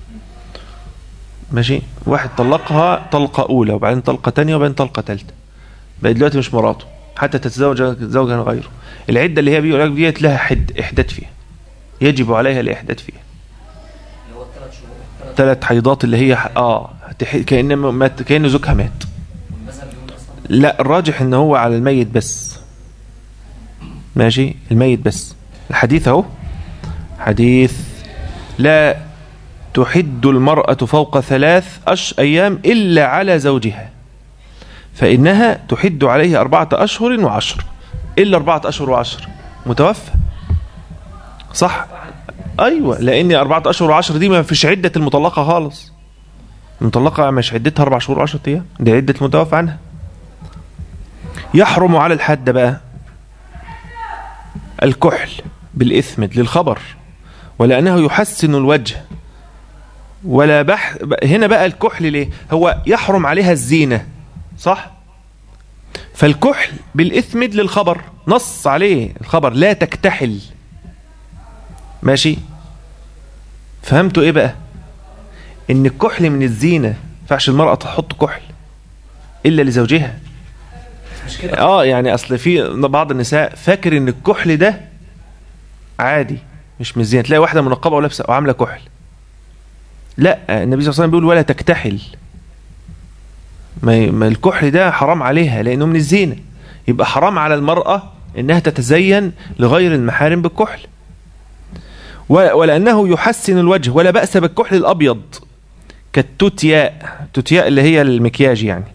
ماشي واحد طلقها طلقة أولى وبعدين طلقة تانية وبعدين طلقة تالتة بقى دلوقتي مش مراته حتى تتزوج زوجا غيره العدة اللي هي بيقول لك ديت لها حد إحداد فيها يجب عليها الإحداث فيها اللي هو الثلاث شهور الثلاث ثلاث حيضات اللي هي ح- اه تح- كأن مات كأن زوجها مات والمذهب بيقول اصلا لا الراجح ان هو على الميت بس ماشي الميت بس الحديث اهو حديث لا تحد المرأة فوق ثلاث أش أيام إلا على زوجها فإنها تحد عليه أربعة أشهر وعشر إلا أربعة أشهر وعشر متوفى صح أيوة لأن أربعة أشهر وعشر دي ما فيش عدة المطلقة خالص المطلقة مش عدتها أربع شهور وعشرة أيام دي عدة المتوفى عنها يحرم على الحد بقى الكحل بالإثمد للخبر ولأنه يحسن الوجه ولا بح هنا بقى الكحل ليه هو يحرم عليها الزينة صح فالكحل بالإثمد للخبر نص عليه الخبر لا تكتحل ماشي فهمتوا ايه بقى ان الكحل من الزينة فعش المرأة تحط كحل إلا لزوجها مش كده اه يعني اصل في بعض النساء فاكر ان الكحل ده عادي مش من زينة تلاقي واحده منقبه ولابسه وعامله كحل لا النبي صلى الله عليه وسلم بيقول ولا تكتحل ما ما الكحل ده حرام عليها لانه من الزينه يبقى حرام على المراه انها تتزين لغير المحارم بالكحل و- ولانه يحسن الوجه ولا باس بالكحل الابيض كالتوتياء توتياء اللي هي المكياج يعني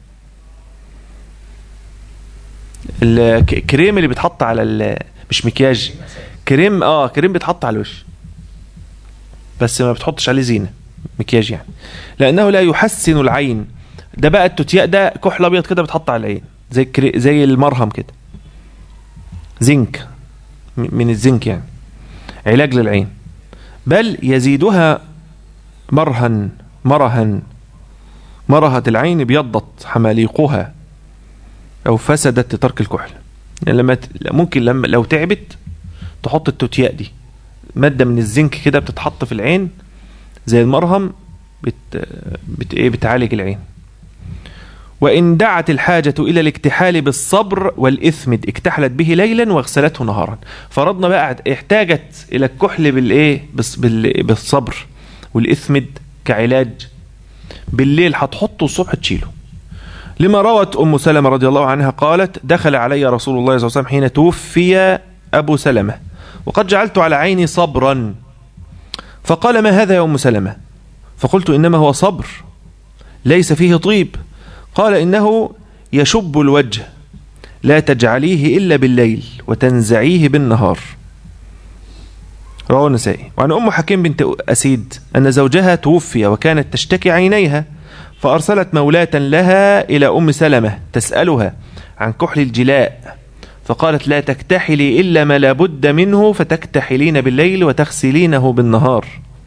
الكريم اللي بيتحط على ال- مش مكياج كريم اه كريم بيتحط على الوش بس ما بتحطش عليه زينه مكياج يعني لانه لا يحسن العين ده بقى التوتياء ده كحل ابيض كده بيتحط على العين زي الكري... زي المرهم كده زنك م- من الزنك يعني علاج للعين بل يزيدها مرها مرها مرهت العين ابيضت حماليقها او فسدت لترك الكحل يعني لما ت... ممكن لما لو تعبت تحط التوتياء دي ماده من الزنك كده بتتحط في العين زي المرهم بت... بت... ايه بتعالج العين وإن دعت الحاجة إلى الاكتحال بالصبر والإثمد اكتحلت به ليلا واغسلته نهارا فرضنا بقى احتاجت إلى الكحل بالإيه بس بال... بالصبر والإثمد كعلاج بالليل هتحطه الصبح تشيله لما روت أم سلمة رضي الله عنها قالت دخل علي رسول الله صلى الله عليه وسلم حين توفي أبو سلمة وقد جعلت على عيني صبرا فقال ما هذا يا أم سلمة فقلت إنما هو صبر ليس فيه طيب قال إنه يشب الوجه لا تجعليه إلا بالليل وتنزعيه بالنهار رواه النسائي وعن أم حكيم بنت أسيد أن زوجها توفي وكانت تشتكي عينيها فأرسلت مولاة لها إلى أم سلمة تسألها عن كحل الجلاء فقالت لا تكتحلي إلا ما لا بد منه فتكتحلين بالليل وتغسلينه بالنهار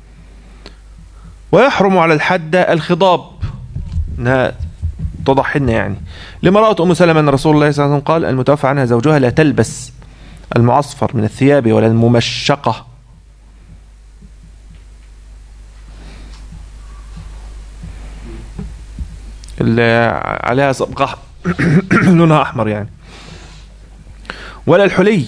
ويحرم على الحد الخضاب انها تضحن يعني لما رأت أم سلمة أن رسول الله صلى الله عليه وسلم قال المتوفى عنها زوجها لا تلبس المعصفر من الثياب ولا الممشقة اللي عليها صبغة لونها أحمر يعني ولا الحلي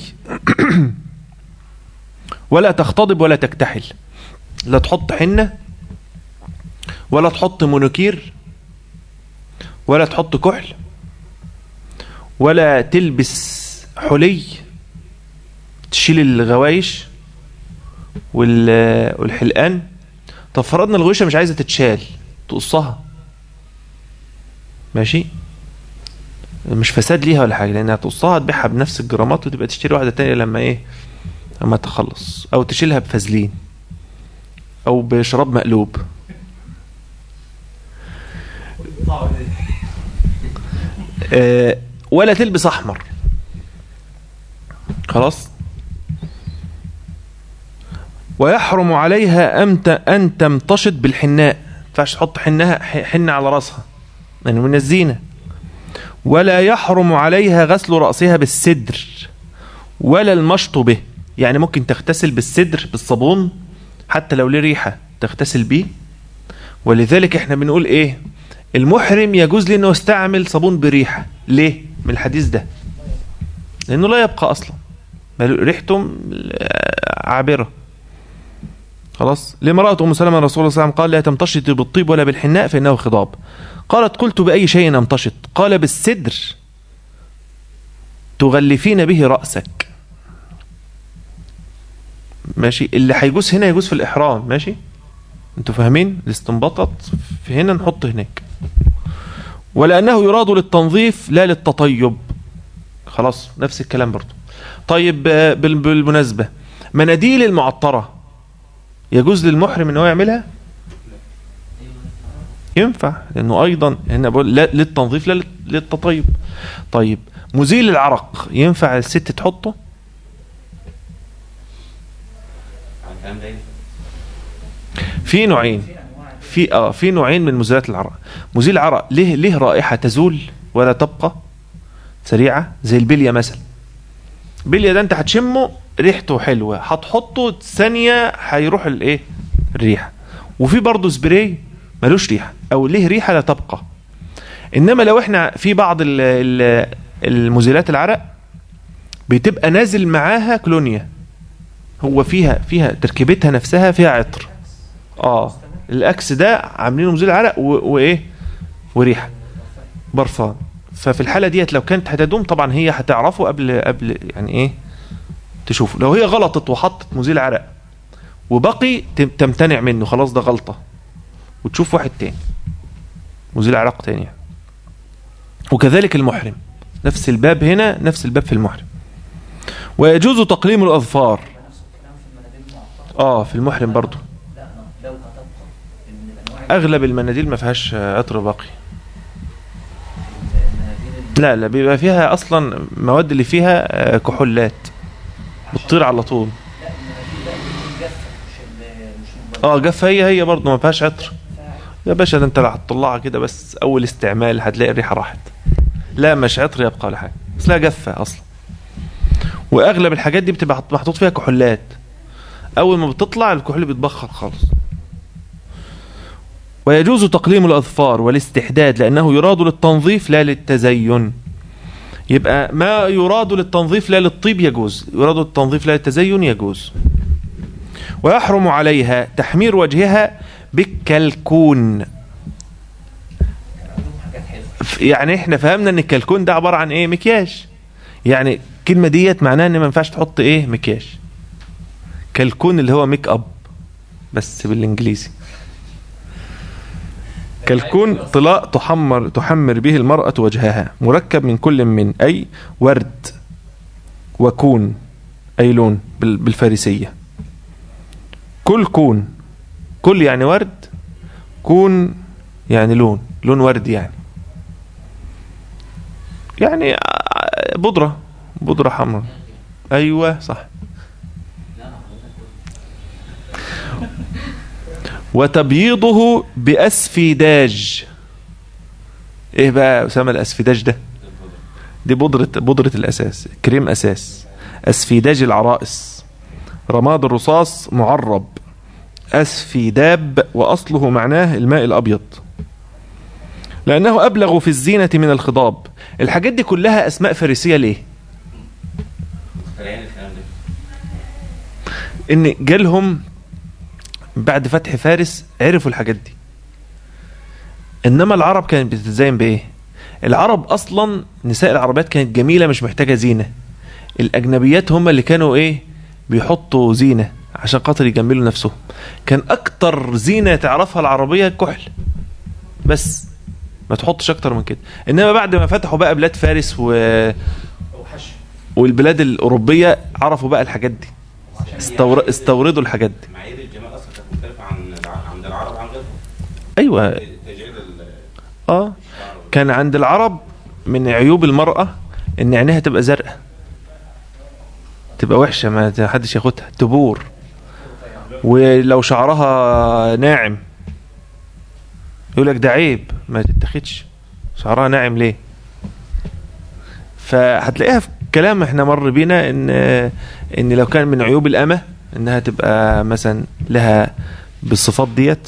ولا تختضب ولا تكتحل لا تحط حنة ولا تحط مونوكير ولا تحط كحل ولا تلبس حلي تشيل الغوايش وال- والحلقان طب فرضنا الغويشة مش عايزة تتشال تقصها ماشي مش فساد ليها ولا حاجة لأنها تقصها تبيعها بنفس الجرامات وتبقى تشتري واحدة تانية لما ايه لما تخلص أو تشيلها بفازلين أو بشراب مقلوب آه، ولا تلبس احمر خلاص ويحرم عليها أمت ان تمتشط بالحناء ما ينفعش تحط حنها ح- حنة على راسها لأنه من الزينة ولا يحرم عليها غسل رأسها بالسدر ولا المشط به يعني ممكن تغتسل بالسدر بالصابون حتى لو ليه ريحة تغتسل بيه ولذلك احنا بنقول ايه المحرم يجوز له انه يستعمل صابون بريحه ليه من الحديث ده لانه لا يبقى اصلا بل ريحته عابره خلاص لامرأة أم سلمة رسول الله صلى الله عليه وسلم قال لا تمتشط بالطيب ولا بالحناء فإنه خضاب قالت قلت بأي شيء أمتشط قال بالسدر تغلفين به رأسك ماشي اللي هيجوز هنا يجوز في الإحرام ماشي انتوا فاهمين الاستنباطات في هنا نحط هناك ولأنه يراد للتنظيف لا للتطيب خلاص نفس الكلام برضو طيب آه، بال- بالمناسبة مناديل المعطرة يجوز للمحرم ان هو يعملها ينفع لانه ايضا هنا بقول لا للتنظيف لا لل- للتطيب طيب مزيل العرق ينفع الست تحطه على الكلام ده ينفع. في نوعين في انواع في اه في نوعين من مزيلات العرق مزيل العرق ليه ليه رائحه تزول ولا تبقى سريعه زي البليه مثلا البليه ده انت هتشمه ريحته حلوه هتحطه ثانيه هيروح الايه الريحه وفي برضه سبراي ملوش ريحه او ليه ريحه لا تبقى انما لو احنا في بعض ال- ال- المزيلات العرق بتبقى نازل معاها كلونيا هو فيها فيها تركيبتها نفسها فيها عطر اه الاكس ده عاملينه مزيل عرق و- وايه وريحه برفان ففي الحاله ديت لو كانت هتدوم طبعا هي هتعرفه قبل قبل يعني ايه تشوفه لو هي غلطت وحطت مزيل عرق وبقي تم- تمتنع منه خلاص ده غلطه وتشوف واحد تاني مزيل عرق تاني يعني. وكذلك المحرم نفس الباب هنا نفس الباب في المحرم ويجوز تقليم الاظفار نفس الكلام في المناديل المعطرة اه في المحرم برضو لا أنا لو هتبقى من الانواع اغلب المناديل ما فيهاش آه، عطر باقي المناديل لا لا بيبقى فيها اصلا المواد اللي فيها آه، كحولات بتطير على طول لا المناديل لا بتكون جافة مش ال- مش مبللة. اه جافه هي هي برضه ما فيهاش عطر فاعل. يا باشا ده انت لو هتطلعها كده بس اول استعمال هتلاقي الريحه راحت لا مش عطر يبقى ولا حاجه بس لا جافه اصلا واغلب الحاجات دي بتبقى محط- محطوط فيها كحولات اول ما بتطلع الكحول بيتبخر خالص ويجوز تقليم الاظفار والاستحداد لانه يراد للتنظيف لا للتزين يبقى ما يراد للتنظيف لا للطيب يجوز يراد للتنظيف لا للتزين يجوز ويحرم عليها تحمير وجهها بالكلكون عندهم حاجات حلوة ف- يعني احنا فهمنا ان الكلكون ده عباره عن ايه مكياج يعني الكلمه ديت معناها ان ما ينفعش تحط ايه مكياج كلكون اللي هو ميك اب بس بالانجليزي كلكون طلاء تحمر تحمر به المرأة وجهها مركب من كل من أي ورد وكون أي لون بال- بالفارسية كل كون كل يعني ورد كون يعني لون لون ورد يعني يعني ع- بودرة بودرة حمراء أيوة صح وتبييضه بأسفيداج ايه بقى يا اسامه الاسفيداج ده دي بودرة بودرة الاساس كريم اساس اسفيداج العرائس رماد الرصاص معرب اسفيداب واصله معناه الماء الابيض لانه ابلغ في الزينة من الخضاب الحاجات دي كلها اسماء فارسية ليه مخترعين الكلام ده ان جالهم بعد فتح فارس عرفوا الحاجات دي انما العرب كانت بتتزين بايه العرب اصلا نساء العربيات كانت جميله مش محتاجه زينه الاجنبيات هم اللي كانوا ايه بيحطوا زينه عشان خاطر يجملوا نفسهم كان اكتر زينه تعرفها العربيه الكحل بس ما تحطش اكتر من كده انما بعد ما فتحوا بقى بلاد فارس و... او حشو والبلاد الاوروبيه عرفوا بقى الحاجات دي استور... استوردوا الحاجات دي معايير الجمال اصلا كانت مختلفه عن الع- عند العرب عن غيرهم ايوه تجعيل ال- اه كان عند العرب من عيوب المرأة ان عينيها تبقى زرقاء تبقى وحشة ما حدش ياخدها تبور ولو شعرها ناعم يقول لك ده عيب ما تتاخدش شعرها ناعم ليه فهتلاقيها في كلام احنا مر بينا ان ان لو كان من عيوب الامه انها تبقى مثلا لها بالصفات ديت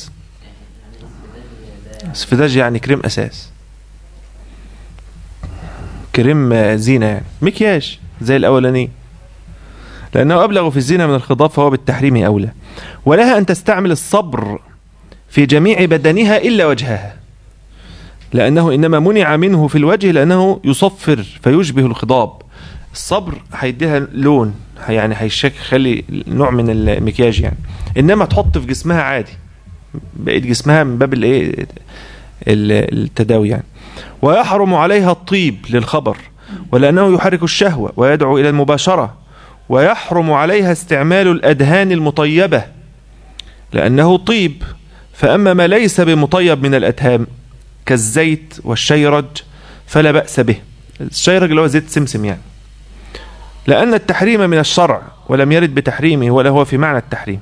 اسفداج يعني كريم اساس كريم آه، زينه يعني مكياج زي الاولاني لأنه أبلغ في الزنا من الخضاب فهو بالتحريم أولى ولها أن تستعمل الصبر في جميع بدنها إلا وجهها لأنه إنما منع منه في الوجه لأنه يصفر فيشبه الخضاب الصبر هيديها لون يعني هيشك خلي نوع من المكياج يعني إنما تحط في جسمها عادي بقيت جسمها من باب الايه ال- التداوي يعني ويحرم عليها الطيب للخبر ولأنه يحرك الشهوة ويدعو إلى المباشرة ويحرم عليها استعمال الأدهان المطيبة لأنه طيب فأما ما ليس بمطيب من الأدهان كالزيت والشيرج فلا بأس به الشيرج اللي هو زيت سمسم يعني لأن التحريم من الشرع ولم يرد بتحريمه ولا هو في معنى التحريم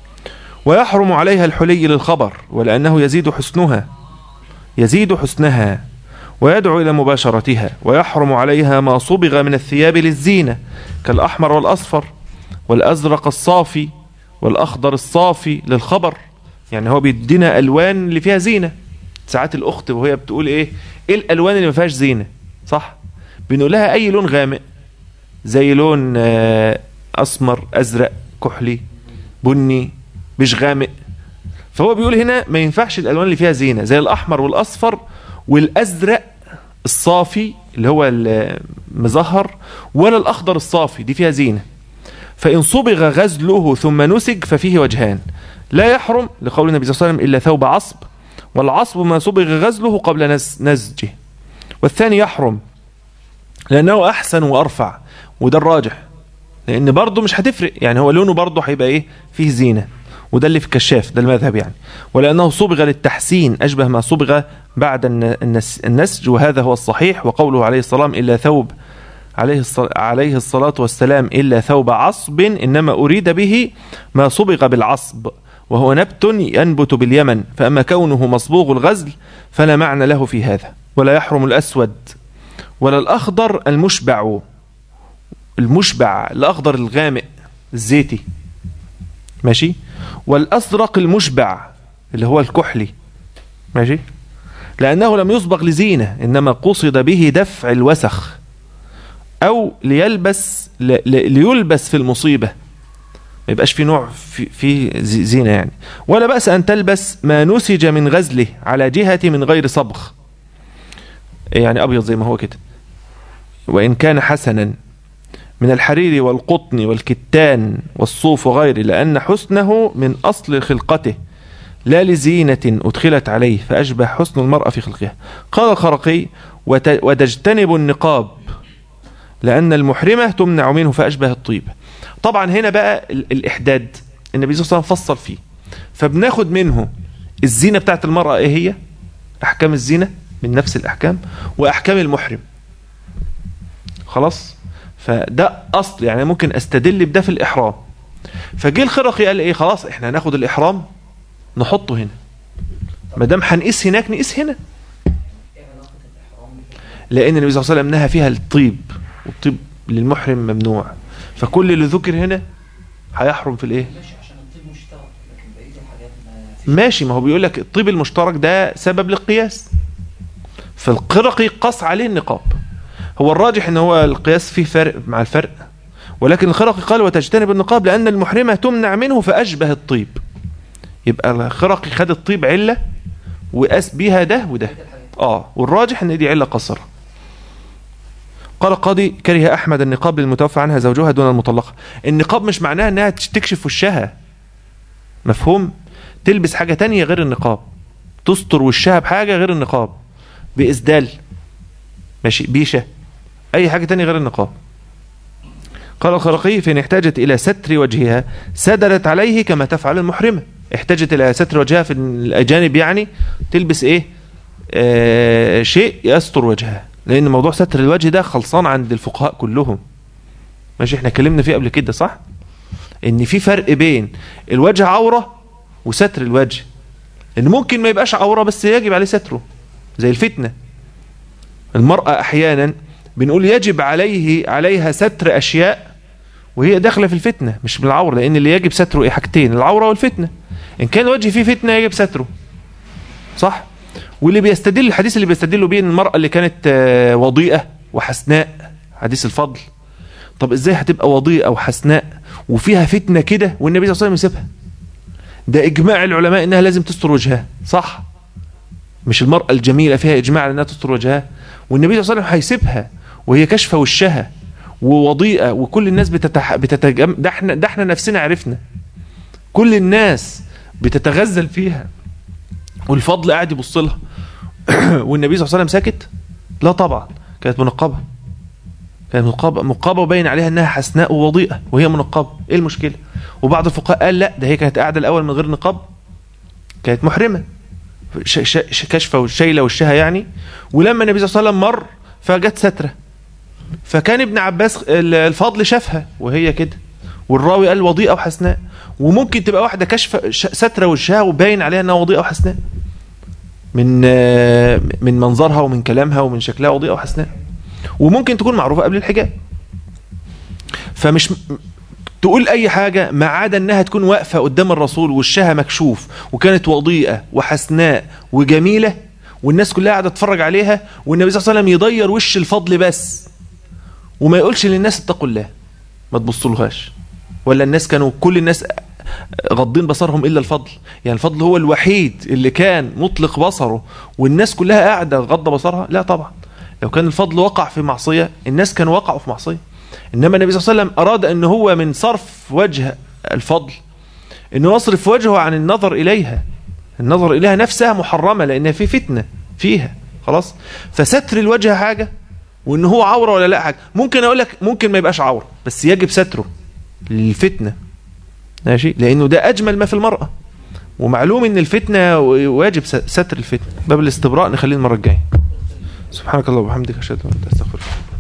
ويحرم عليها الحلي للخبر ولأنه يزيد حسنها يزيد حسنها ويدعو إلى مباشرتها ويحرم عليها ما صبغ من الثياب للزينة كالأحمر والأصفر والأزرق الصافي والأخضر الصافي للخبر يعني هو بيدينا ألوان اللي فيها زينة ساعات الأخت وهي بتقول إيه إيه الألوان اللي ما فيهاش زينة صح بنقول لها أي لون غامق زي لون آه، أسمر أزرق كحلي بني مش غامق فهو بيقول هنا ما ينفعش الالوان اللي فيها زينه زي الاحمر والاصفر والازرق الصافي اللي هو المزهر ولا الاخضر الصافي دي فيها زينه فان صبغ غزله ثم نسج ففيه وجهان لا يحرم لقول النبي صلى الله عليه وسلم الا ثوب عصب والعصب ما صبغ غزله قبل نس- نسجه والثاني يحرم لانه احسن وارفع وده الراجح لان برضه مش هتفرق يعني هو لونه برضه هيبقى ايه فيه زينه وده اللي في الكشاف ده المذهب يعني ولانه صبغ للتحسين اشبه ما صبغ بعد الن- النس النسج وهذا هو الصحيح وقوله عليه السلام الا ثوب عليه الصل... عليه الصلاة والسلام إلا ثوب عصب إنما أريد به ما صبغ بالعصب وهو نبت ينبت باليمن فأما كونه مصبوغ الغزل فلا معنى له في هذا ولا يحرم الأسود ولا الأخضر المشبع المشبع الأخضر الغامق الزيتي ماشي والأزرق المشبع اللي هو الكحلي ماشي لأنه لم يصبغ لزينة إنما قصد به دفع الوسخ أو ليلبس ل- ل- ليلبس في المصيبة ما يبقاش في نوع في, في زي- زينة يعني ولا بأس أن تلبس ما نسج من غزله على جهة من غير صبغ يعني أبيض زي ما هو كده وإن كان حسنا من الحرير والقطن والكتان والصوف وغيره لأن حسنه من أصل خلقته لا لزينة أدخلت عليه فأشبه حسن المرأة في خلقها قال الخرقي وت- وتجتنب النقاب لأن المحرمة تمنع منه فأشبه الطيب طبعا هنا بقى ال- الإحداد النبي صلى الله عليه وسلم فصل فيه فبناخد منه الزينة بتاعت المرأة إيه هي أحكام الزينة من نفس الأحكام وأحكام المحرم خلاص فده أصل يعني ممكن أستدل بده في الإحرام فجه الخرقي قال إيه خلاص إحنا هناخد الإحرام نحطه هنا ما دام هنقيس هناك نقيس هنا ايه علاقة الإحرام لان النبي صلى الله عليه وسلم نهى فيها الطيب والطيب للمحرم ممنوع فكل اللي ذكر هنا هيحرم في الايه ماشي عشان الطب مشترك لكن بقية الحاجات ما فيش ماشي ما هو بيقول لك الطيب المشترك ده سبب للقياس فالقرقي قاس عليه النقاب هو الراجح ان هو القياس فيه فرق مع الفرق ولكن الخرقي قال وتجتنب النقاب لان المحرمه تمنع منه فاشبه الطيب يبقى الخرقي خد الطيب عله وقاس بيها ده وده بقية الحاجات اه والراجح ان دي عله قصره قال القاضي كره احمد النقاب للمتوفى عنها زوجها دون المطلقه النقاب مش معناها انها تكشف وشها مفهوم تلبس حاجه تانية غير النقاب تستر وشها بحاجه غير النقاب باسدال ماشي بيشه اي حاجه تانية غير النقاب قال الخرقي فإن احتاجت إلى ستر وجهها سدلت عليه كما تفعل المحرمة احتاجت إلى ستر وجهها في الأجانب يعني تلبس إيه آه شيء يستر وجهها لأن موضوع ستر الوجه ده خلصان عند الفقهاء كلهم ماشي احنا اتكلمنا فيه قبل كده صح ان في فرق بين الوجه عورة وستر الوجه ان ممكن ما يبقاش عورة بس يجب عليه ستره زي الفتنة المرأة احيانا بنقول يجب عليه عليها ستر اشياء وهي داخله في الفتنه مش بالعوره لان اللي يجب ستره ايه حاجتين العوره والفتنه ان كان الوجه فيه فتنه يجب ستره صح واللي بيستدل الحديث اللي بيستدلوا بيه إن المراه اللي كانت آه، وضيئه وحسناء حديث الفضل طب ازاي هتبقى وضيئه وحسناء وفيها فتنة كده والنبي صلى الله عليه وسلم يسيبها ده إجماع العلماء إنها لازم تستر وجهها صح مش المرأة الجميلة فيها إجماع على إنها تستر وجهها والنبي صلى الله عليه وسلم هيسيبها وهي كشفة وشها ووضيئة وكل الناس بتتح... بتتجم... ده احنا ده احنا نفسنا عرفنا كل الناس بتتغزل فيها والفضل قاعد يبص لها والنبي صلى الله عليه وسلم ساكت لا طبعا كانت منقبة كانت منقبة منقبة وبين عليها انها حسناء ووضيئة وهي منقبة ايه المشكلة وبعض الفقهاء قال لا ده هي كانت قاعدة الاول من غير نقاب كانت محرمة ش... ش... ش... كشفة والشيلة وشها يعني ولما النبي صلى الله عليه وسلم مر فجت سترة فكان ابن عباس ال- الفضل شافها وهي كده والراوي قال وضيئة وحسناء وممكن تبقى واحدة كشفة ش- سترة وشها وباين عليها انها وضيئة وحسناء من آه، من منظرها ومن كلامها ومن شكلها وضيئة وحسناء وممكن تكون معروفة قبل الحجاب فمش تقول اي حاجة ما عدا انها تكون واقفة قدام الرسول وشها مكشوف وكانت وضيئة وحسناء وجميلة والناس كلها قاعدة تتفرج عليها والنبي صلى الله عليه وسلم يضير وش الفضل بس وما يقولش للناس اتقوا الله ما تبصلهاش ولا الناس كانوا كل الناس غضين بصرهم الا الفضل يعني الفضل هو الوحيد اللي كان مطلق بصره والناس كلها قاعده غض بصرها لا طبعا لو كان الفضل وقع في معصيه الناس كانوا وقعوا في معصيه انما النبي صلى الله عليه وسلم اراد ان هو من صرف وجه الفضل انه يصرف وجهه عن النظر اليها النظر اليها نفسها محرمه لانها في فتنه فيها خلاص فستر الوجه حاجه وان هو عوره ولا لا حاجه ممكن اقول لك ممكن ما يبقاش عوره بس يجب ستره للفتنه ماشي لانه ده اجمل ما في المراه ومعلوم ان الفتنه واجب ستر الفتنه باب الاستبراء نخليه المره الجايه سبحانك اللهم وبحمدك اشهد ان لا اله الا انت استغفرك